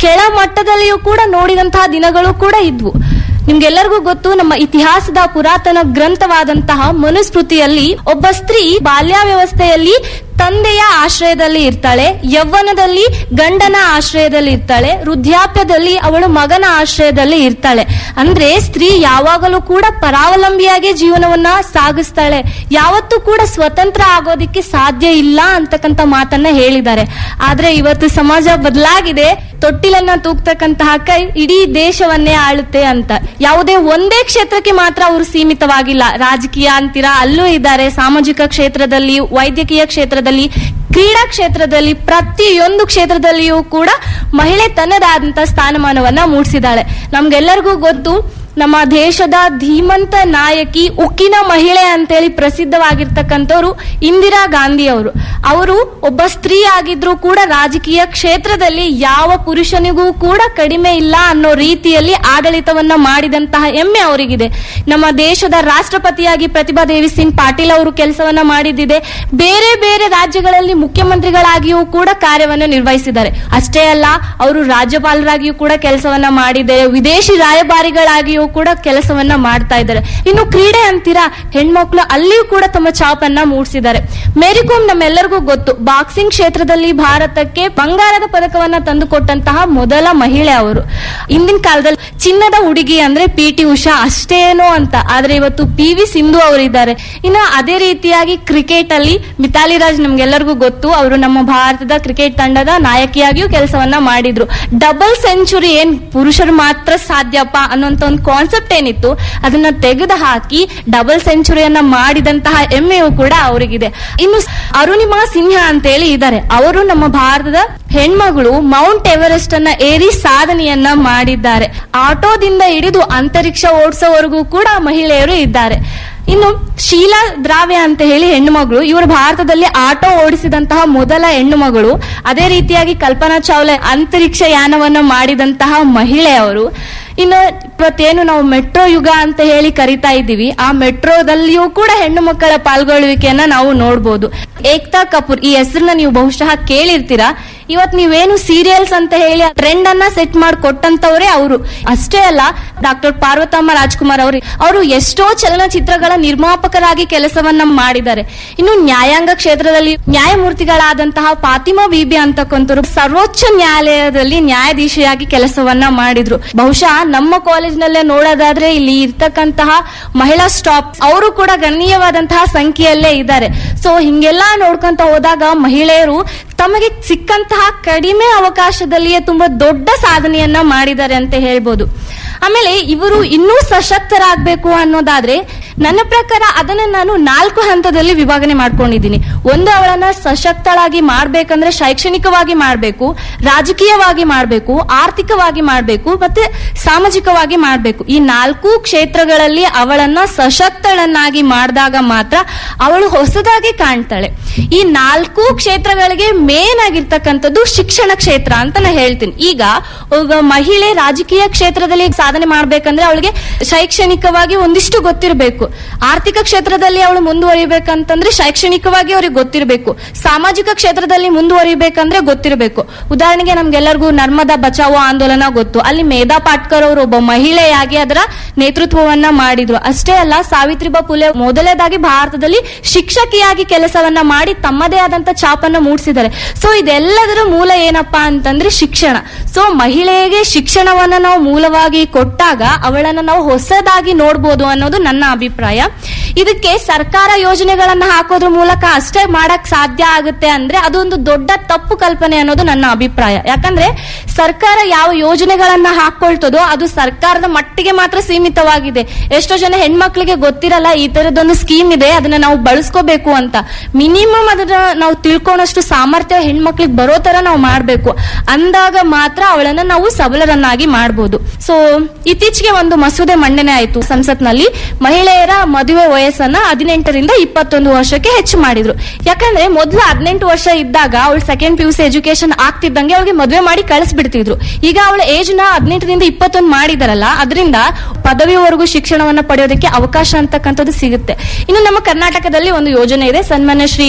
ಕೆಳ ಮಟ್ಟದಲ್ಲಿಯೂ ಕೂಡ ನೋಡಿದಂತಹ ದಿನಗಳು ಕೂಡ ಇದ್ವು ನಿಮ್ಗೆಲ್ಲರಿಗೂ ಗೊತ್ತು ನಮ್ಮ ಇತಿಹಾಸದ ಪುರಾತನ ಗ್ರಂಥವಾದಂತಹ ಮನುಸ್ಮೃತಿಯಲ್ಲಿ ಒಬ್ಬ ಸ್ತ್ರೀ ಬಾಲ್ಯಾವ್ಯವಸ್ಥೆಯಲ್ಲಿ ತಂದೆಯ ಆಶ್ರಯದಲ್ಲಿ ಇರ್ತಾಳೆ ಯೌವನದಲ್ಲಿ ಗಂಡನ ಆಶ್ರಯದಲ್ಲಿ ಇರ್ತಾಳೆ ವೃದ್ಧಾಪ್ಯದಲ್ಲಿ ಅವಳು ಮಗನ ಆಶ್ರಯದಲ್ಲಿ ಇರ್ತಾಳೆ ಅಂದ್ರೆ ಸ್ತ್ರೀ ಯಾವಾಗಲೂ ಕೂಡ ಪರಾವಲಂಬಿಯಾಗಿ ಜೀವನವನ್ನ ಸಾಗಿಸ್ತಾಳೆ ಯಾವತ್ತೂ ಕೂಡ ಸ್ವತಂತ್ರ ಆಗೋದಿಕ್ಕೆ ಸಾಧ್ಯ ಇಲ್ಲ ಅಂತಕ್ಕಂತ ಮಾತನ್ನ ಹೇಳಿದ್ದಾರೆ ಆದ್ರೆ ಇವತ್ತು ಸಮಾಜ ಬದಲಾಗಿದೆ ತೊಟ್ಟಿಲನ್ನ ತೂಗ್ತಕ್ಕಂತಹ ಕೈ ಇಡೀ ದೇಶವನ್ನೇ ಆಳುತ್ತೆ ಅಂತ ಯಾವುದೇ ಒಂದೇ ಕ್ಷೇತ್ರಕ್ಕೆ ಮಾತ್ರ ಅವರು ಸೀಮಿತವಾಗಿಲ್ಲ ರಾಜಕೀಯ ಅಂತೀರಾ ಅಲ್ಲೂ ಇದ್ದಾರೆ ಸಾಮಾಜಿಕ ಕ್ಷೇತ್ರದಲ್ಲಿ ವೈದ್ಯಕೀಯ ಕ್ಷೇತ್ರದಲ್ಲಿ ಕ್ರೀಡಾ ಕ್ಷೇತ್ರದಲ್ಲಿ ಪ್ರತಿಯೊಂದು ಕ್ಷೇತ್ರದಲ್ಲಿಯೂ ಕೂಡ ಮಹಿಳೆ ತನ್ನದಾದಂತ ಸ್ಥಾನಮಾನವನ್ನ ಮೂಡಿಸಿದಾಳೆ ನಮ್ಗೆಲ್ಲರಿಗೂ ಗೊತ್ತು ನಮ್ಮ ದೇಶದ ಧೀಮಂತ ನಾಯಕಿ ಉಕ್ಕಿನ ಮಹಿಳೆ ಅಂತೇಳಿ ಪ್ರಸಿದ್ಧವಾಗಿರ್ತಕ್ಕಂಥವ್ರು ಇಂದಿರಾ ಗಾಂಧಿ ಅವರು ಅವರು ಒಬ್ಬ ಸ್ತ್ರೀ ಆಗಿದ್ರು ಕೂಡ ರಾಜಕೀಯ ಕ್ಷೇತ್ರದಲ್ಲಿ ಯಾವ ಪುರುಷನಿಗೂ ಕೂಡ ಕಡಿಮೆ ಇಲ್ಲ ಅನ್ನೋ ರೀತಿಯಲ್ಲಿ ಆಡಳಿತವನ್ನ ಮಾಡಿದಂತಹ ಹೆಮ್ಮೆ ಅವರಿಗಿದೆ ನಮ್ಮ ದೇಶದ ರಾಷ್ಟ್ರಪತಿಯಾಗಿ ಪ್ರತಿಭಾ ದೇವಿ ಸಿಂಗ್ ಪಾಟೀಲ್ ಅವರು ಕೆಲಸವನ್ನ ಮಾಡಿದ್ದಿದೆ ಬೇರೆ ಬೇರೆ ರಾಜ್ಯಗಳಲ್ಲಿ ಮುಖ್ಯಮಂತ್ರಿಗಳಾಗಿಯೂ ಕೂಡ ಕಾರ್ಯವನ್ನು ನಿರ್ವಹಿಸಿದ್ದಾರೆ ಅಷ್ಟೇ ಅಲ್ಲ ಅವರು ರಾಜ್ಯಪಾಲರಾಗಿಯೂ ಕೂಡ ಕೆಲಸವನ್ನ ಮಾಡಿದ್ದಾರೆ ವಿದೇಶಿ ರಾಯಭಾರಿಗಳಾಗಿಯೂ ಕೂಡ ಕೆಲಸವನ್ನ ಮಾಡ್ತಾ ಇದ್ದಾರೆ ಇನ್ನು ಕ್ರೀಡೆ ಅಂತೀರಾ ಹೆಣ್ಮಕ್ಳು ಅಲ್ಲಿಯೂ ಕೂಡ ತಮ್ಮ ಛಾಪನ್ನ ಮೂಡಿಸಿದ್ದಾರೆ ಮೇರಿಕೋಮ್ ನಮ್ಮೆಲ್ಲರಿಗೂ ಗೊತ್ತು ಬಾಕ್ಸಿಂಗ್ ಕ್ಷೇತ್ರದಲ್ಲಿ ಭಾರತಕ್ಕೆ ಬಂಗಾರದ ಪದಕವನ್ನ ತಂದುಕೊಟ್ಟಂತಹ ಮೊದಲ ಮಹಿಳೆ ಅವರು ಇಂದಿನ ಕಾಲದಲ್ಲಿ ಚಿನ್ನದ ಹುಡುಗಿ ಅಂದ್ರೆ ಪಿ ಟಿ ಉಷಾ ಅಷ್ಟೇನೋ ಅಂತ ಆದ್ರೆ ಇವತ್ತು ಪಿ ವಿ ಸಿಂಧು ಅವರಿದ್ದಾರೆ ಇನ್ನು ಅದೇ ರೀತಿಯಾಗಿ ಕ್ರಿಕೆಟ್ ಅಲ್ಲಿ ಮಿತಾಲಿ ರಾಜ್ ನಮ್ಗೆಲ್ಲರಿಗೂ ಗೊತ್ತು ಅವರು ನಮ್ಮ ಭಾರತದ ಕ್ರಿಕೆಟ್ ತಂಡದ ನಾಯಕಿಯಾಗಿಯೂ ಕೆಲಸವನ್ನ ಮಾಡಿದ್ರು ಡಬಲ್ ಸೆಂಚುರಿ ಏನ್ ಪುರುಷರು ಮಾತ್ರ ಸಾಧ್ಯಪ್ಪ ಅನ್ನೋಂತ ಒಂದು ಕಾನ್ಸೆಪ್ಟ್ ಏನಿತ್ತು ಅದನ್ನ ತೆಗೆದು ಹಾಕಿ ಡಬಲ್ ಸೆಂಚುರಿಯನ್ನ ಮಾಡಿದಂತಹ ಹೆಮ್ಮೆಯೂ ಕೂಡ ಅವರಿಗಿದೆ ಇನ್ನು ಅರುಣಿಮಾ ಸಿನ್ಹಾ ಅಂತ ಹೇಳಿ ಇದ್ದಾರೆ ಅವರು ನಮ್ಮ ಭಾರತದ ಹೆಣ್ಮಗಳು ಮೌಂಟ್ ಎವರೆಸ್ಟ್ ಅನ್ನ ಏರಿ ಸಾಧನೆಯನ್ನ ಮಾಡಿದ್ದಾರೆ ಆಟೋದಿಂದ ಹಿಡಿದು ಅಂತರಿಕ್ಷ ಓಡಿಸೋವರೆಗೂ ಕೂಡ ಮಹಿಳೆಯರು ಇದ್ದಾರೆ ಇನ್ನು ಶೀಲಾ ದ್ರಾವ್ಯ ಅಂತ ಹೇಳಿ ಹೆಣ್ಣು ಮಗಳು ಇವರು ಭಾರತದಲ್ಲಿ ಆಟೋ ಓಡಿಸಿದಂತಹ ಮೊದಲ ಹೆಣ್ಣು ಮಗಳು ಅದೇ ರೀತಿಯಾಗಿ ಕಲ್ಪನಾ ಚಾವ್ಲಾ ಅಂತರಿಕ್ಷ ಯಾನವನ್ನು ಮಾಡಿದಂತಹ ಮಹಿಳೆ ಅವರು ಇನ್ನು ಇವತ್ತೇನು ನಾವು ಮೆಟ್ರೋ ಯುಗ ಅಂತ ಹೇಳಿ ಕರಿತಾ ಇದ್ದೀವಿ ಆ ಮೆಟ್ರೋದಲ್ಲಿಯೂ ಕೂಡ ಹೆಣ್ಣು ಮಕ್ಕಳ ಪಾಲ್ಗೊಳ್ಳುವಿಕೆಯನ್ನ ನಾವು ನೋಡ್ಬೋದು ಏಕ್ತಾ ಕಪೂರ್ ಈ ಹೆಸರನ್ನ ನೀವು ಬಹುಶಃ ಕೇಳಿರ್ತೀರಾ ಇವತ್ ನೀವೇನು ಸೀರಿಯಲ್ಸ್ ಅಂತ ಹೇಳಿ ಟ್ರೆಂಡ್ ಅನ್ನ ಸೆಟ್ ಮಾಡಿ ಕೊಟ್ಟಂತವ್ರೆ ಅವರು ಅಷ್ಟೇ ಅಲ್ಲ ಡಾಕ್ಟರ್ ಪಾರ್ವತಮ್ಮ ರಾಜ್ಕುಮಾರ್ ಅವರು ಅವರು ಎಷ್ಟೋ ಚಲನಚಿತ್ರಗಳ ನಿರ್ಮಾಪಕರಾಗಿ ಕೆಲಸವನ್ನ ಮಾಡಿದ್ದಾರೆ ಇನ್ನು ನ್ಯಾಯಾಂಗ ಕ್ಷೇತ್ರದಲ್ಲಿ ನ್ಯಾಯಮೂರ್ತಿಗಳಾದಂತಹ ಫಾತಿಮಾ ಬೀಬಿ ಅಂತಕ್ಕಂಥವ್ರು ಸರ್ವೋಚ್ಚ ನ್ಯಾಯಾಲಯದಲ್ಲಿ ನ್ಯಾಯಾಧೀಶಿಯಾಗಿ ಕೆಲಸವನ್ನ ಮಾಡಿದ್ರು ಬಹುಶಃ ನಮ್ಮ ಕಾಲೇಜ್ನಲ್ಲೇ ನೋಡೋದಾದ್ರೆ ಇಲ್ಲಿ ಇರ್ತಕ್ಕಂತಹ ಮಹಿಳಾ ಸ್ಟಾಪ್ ಅವರು ಕೂಡ ಗಣನೀಯವಾದಂತಹ ಸಂಖ್ಯೆಯಲ್ಲೇ ಇದ್ದಾರೆ ಸೊ ಹಿಂಗೆಲ್ಲ ನೋಡ್ಕೊಂತ ಹೋದಾಗ ಮಹಿಳೆಯರು ತಮಗೆ ಸಿಕ್ಕಂತಹ ಕಡಿಮೆ ಅವಕಾಶದಲ್ಲಿಯೇ ತುಂಬಾ ದೊಡ್ಡ ಸಾಧನೆಯನ್ನ ಮಾಡಿದ್ದಾರೆ ಅಂತ ಹೇಳ್ಬೋದು ಆಮೇಲೆ ಇವರು ಇನ್ನೂ ಸಶಕ್ತರಾಗಬೇಕು ಅನ್ನೋದಾದ್ರೆ ನನ್ನ ಪ್ರಕಾರ ಅದನ್ನ ನಾನು ನಾಲ್ಕು ಹಂತದಲ್ಲಿ ವಿಭಾಗನೆ ಮಾಡ್ಕೊಂಡಿದ್ದೀನಿ ಒಂದು ಅವಳನ್ನ ಸಶಕ್ತಳಾಗಿ ಮಾಡ್ಬೇಕಂದ್ರೆ ಶೈಕ್ಷಣಿಕವಾಗಿ ಮಾಡಬೇಕು ರಾಜಕೀಯವಾಗಿ ಮಾಡಬೇಕು ಆರ್ಥಿಕವಾಗಿ ಮಾಡಬೇಕು ಮತ್ತೆ ಸಾಮಾಜಿಕವಾಗಿ ಮಾಡಬೇಕು ಈ ನಾಲ್ಕು ಕ್ಷೇತ್ರಗಳಲ್ಲಿ ಅವಳನ್ನ ಸಶಕ್ತಳನ್ನಾಗಿ ಮಾಡಿದಾಗ ಮಾತ್ರ ಅವಳು ಹೊಸದಾಗಿ ಕಾಣ್ತಾಳೆ ಈ ನಾಲ್ಕು ಕ್ಷೇತ್ರಗಳಿಗೆ ಮೇನ್ ಆಗಿರ್ತಕ್ಕಂಥದ್ದು ಶಿಕ್ಷಣ ಕ್ಷೇತ್ರ ಅಂತ ನಾ ಹೇಳ್ತೀನಿ ಈಗ ಒಬ್ಬ ಮಹಿಳೆ ರಾಜಕೀಯ ಕ್ಷೇತ್ರದಲ್ಲಿ ಸಾಧನೆ ಮಾಡ್ಬೇಕಂದ್ರೆ ಅವಳಿಗೆ ಶೈಕ್ಷಣಿಕವಾಗಿ ಒಂದಿಷ್ಟು ಗೊತ್ತಿರಬೇಕು ಆರ್ಥಿಕ ಕ್ಷೇತ್ರದಲ್ಲಿ ಅವಳು ಮುಂದುವರಿಬೇಕಂತಂದ್ರೆ ಶೈಕ್ಷಣಿಕವಾಗಿ ಅವ್ರಿಗೆ ಗೊತ್ತಿರಬೇಕು ಸಾಮಾಜಿಕ ಕ್ಷೇತ್ರದಲ್ಲಿ ಮುಂದುವರಿಬೇಕಂದ್ರೆ ಗೊತ್ತಿರಬೇಕು ಉದಾಹರಣೆಗೆ ನಮ್ಗೆಲ್ಲರಿಗೂ ನರ್ಮದಾ ಬಚಾವೋ ಆಂದೋಲನ ಗೊತ್ತು ಅಲ್ಲಿ ಮೇಧಾ ಪಾಟ್ಕರ್ ಅವರು ಒಬ್ಬ ಮಹಿಳೆಯಾಗಿ ಅದರ ನೇತೃತ್ವವನ್ನ ಮಾಡಿದ್ರು ಅಷ್ಟೇ ಅಲ್ಲ ಸಾವಿತ್ರಿಬಾ ಫುಲೆ ಮೊದಲನೇದಾಗಿ ಭಾರತದಲ್ಲಿ ಶಿಕ್ಷಕಿಯಾಗಿ ಕೆಲಸವನ್ನ ಮಾಡಿ ತಮ್ಮದೇ ಆದಂತ ಛಾಪನ್ನ ಮೂಡಿಸಿದ್ದಾರೆ ಸೊ ಇದೆಲ್ಲದರ ಮೂಲ ಏನಪ್ಪಾ ಅಂತಂದ್ರೆ ಶಿಕ್ಷಣ ಸೊ ಮಹಿಳೆಗೆ ಶಿಕ್ಷಣವನ್ನ ನಾವು ಮೂಲವಾಗಿ ಕೊಟ್ಟಾಗ ಅವಳನ್ನ ನಾವು ಹೊಸದಾಗಿ ನೋಡ್ಬೋದು ಅನ್ನೋದು ನನ್ನ ಅಭಿಪ್ರಾಯ ಇದಕ್ಕೆ ಸರ್ಕಾರ ಯೋಜನೆಗಳನ್ನ ಹಾಕೋದ್ರ ಮೂಲಕ ಅಷ್ಟೇ ಮಾಡಕ್ ಸಾಧ್ಯ ಆಗುತ್ತೆ ಅಂದ್ರೆ ಅದೊಂದು ದೊಡ್ಡ ತಪ್ಪು ಕಲ್ಪನೆ ಅನ್ನೋದು ನನ್ನ ಅಭಿಪ್ರಾಯ ಯಾಕಂದ್ರೆ ಸರ್ಕಾರ ಯಾವ ಯೋಜನೆಗಳನ್ನ ಹಾಕೊಳ್ತದೋ ಅದು ಸರ್ಕಾರದ ಮಟ್ಟಿಗೆ ಮಾತ್ರ ಸೀಮಿತವಾಗಿದೆ ಎಷ್ಟೋ ಜನ ಹೆಣ್ಮಕ್ಳಿಗೆ ಗೊತ್ತಿರಲ್ಲ ಈ ತರದೊಂದು ಸ್ಕೀಮ್ ಇದೆ ಅದನ್ನ ನಾವು ಬಳಸ್ಕೋಬೇಕು ಅಂತ ಮಿನಿಮಮ್ ಅದನ್ನ ನಾವು ತಿಳ್ಕೊಳಷ್ಟು ಸಾಮರ್ಥ್ಯ ಹೆಣ್ಮಕ್ಳಿಗೆ ಬರೋ ತರ ನಾವು ಮಾಡ್ಬೇಕು ಅಂದಾಗ ಮಾತ್ರ ಅವಳನ್ನ ನಾವು ಸಬಲರನ್ನಾಗಿ ಮಾಡ್ಬೋದು ಸೊ ಇತ್ತೀಚೆಗೆ ಒಂದು ಮಸೂದೆ ಮಂಡನೆ ಆಯ್ತು ಸಂಸತ್ನಲ್ಲಿ ಮಹಿಳೆಯರ ಮದುವೆ ವಯಸ್ಸನ್ನ ಹದಿನೆಂಟರಿಂದ ಇಪ್ಪತ್ತೊಂದು ವರ್ಷಕ್ಕೆ ಹೆಚ್ಚು ಮಾಡಿದ್ರು ಯಾಕಂದ್ರೆ ಮೊದಲು ಹದಿನೆಂಟು ವರ್ಷ ಇದ್ದಾಗ ಅವಳು second P U C education ಆಗ್ತಿದ್ದಂಗೆ ಅವಳಿಗೆ ಮದುವೆ ಮಾಡಿ ಕಳಿಸ್ಬಿಡ್ತಿದ್ರು ಈಗ ಅವಳ ಏಜ್ ನ ಹದಿನೆಂಟರಿಂದ ಇಪ್ಪತ್ತೊಂದು ಮಾಡಿದಾರಲ್ಲ ಅದರಿಂದ ಪದವಿವರೆಗೂ ಶಿಕ್ಷಣವನ್ನ ಪಡೆಯೋದಕ್ಕೆ ಅವಕಾಶ ಅಂತಕ್ಕಂಥದ್ದು ಸಿಗುತ್ತೆ ಇನ್ನು ನಮ್ಮ ಕರ್ನಾಟಕದಲ್ಲಿ ಒಂದು ಯೋಜನೆ ಇದೆ ಸನ್ಮಾನ್ಯ ಶ್ರೀ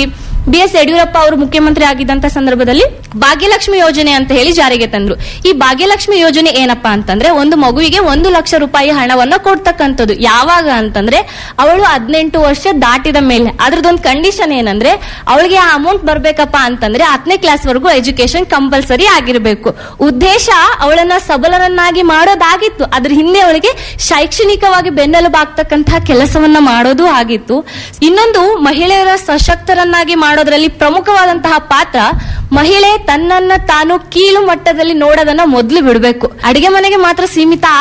ಬಿ ಎಸ್ ಯಡಿಯೂರಪ್ಪ ಅವರು ಮುಖ್ಯಮಂತ್ರಿ ಆಗಿದ್ದಂತ ಸಂದರ್ಭದಲ್ಲಿ ಭಾಗ್ಯಲಕ್ಷ್ಮಿ ಯೋಜನೆ ಅಂತ ಹೇಳಿ ಜಾರಿಗೆ ತಂದ್ರು ಈ ಭಾಗ್ಯಲಕ್ಷ್ಮಿ ಯೋಜನೆ ಏನಪ್ಪಾ ಅಂತಂದ್ರೆ ಒಂದು ಮಗುವಿಗೆ ಒಂದು ಲಕ್ಷ ರೂಪಾಯಿ ಹಣವನ್ನ ಕೊಡ್ತಕ್ಕಂಥದ್ದು ಯಾವಾಗ ಅಂತಂದ್ರೆ ಅವಳು ಹದಿನೆಂಟು ವರ್ಷ ದಾಟಿದ ಮೇಲೆ ಅದ್ರದ್ದೊಂದು ಕಂಡೀಷನ್ ಏನಂದ್ರೆ ಅವಳಿಗೆ ಆ ಅಮೌಂಟ್ ಬರ್ಬೇಕಪ್ಪ ಅಂತಂದ್ರೆ ಹತ್ತನೇ ಕ್ಲಾಸ್ ವರೆಗೂ ಎಜುಕೇಶನ್ ಕಂಪಲ್ಸರಿ ಆಗಿರ್ಬೇಕು ಉದ್ದೇಶ ಅವಳನ್ನ ಸಬಲರನ್ನಾಗಿ ಮಾಡೋದಾಗಿತ್ತು ಅದ್ರ ಹಿಂದೆ ಅವಳಿಗೆ ಶೈಕ್ಷಣಿಕವಾಗಿ ಬೆನ್ನೆಲುಬಾಗ್ತಕ್ಕಂತಹ ಕೆಲಸವನ್ನ ಮಾಡೋದು ಆಗಿತ್ತು ಇನ್ನೊಂದು ಮಹಿಳೆಯರ ಸಶಕ್ತರನ್ನಾಗಿ ಮಾಡೋದ್ರಲ್ಲಿ ಪ್ರಮುಖವಾದಂತಹ ಪಾತ್ರ ಮಹಿಳೆ ತನ್ನನ್ನ ತಾನು ಕೀಳು ಮಟ್ಟದಲ್ಲಿ ನೋಡೋದನ್ನ ಮೊದಲು ಬಿಡಬೇಕು ಅಡಿಗೆ ಮನೆಗೆ ಮಾತ್ರ ಸೀಮಿತ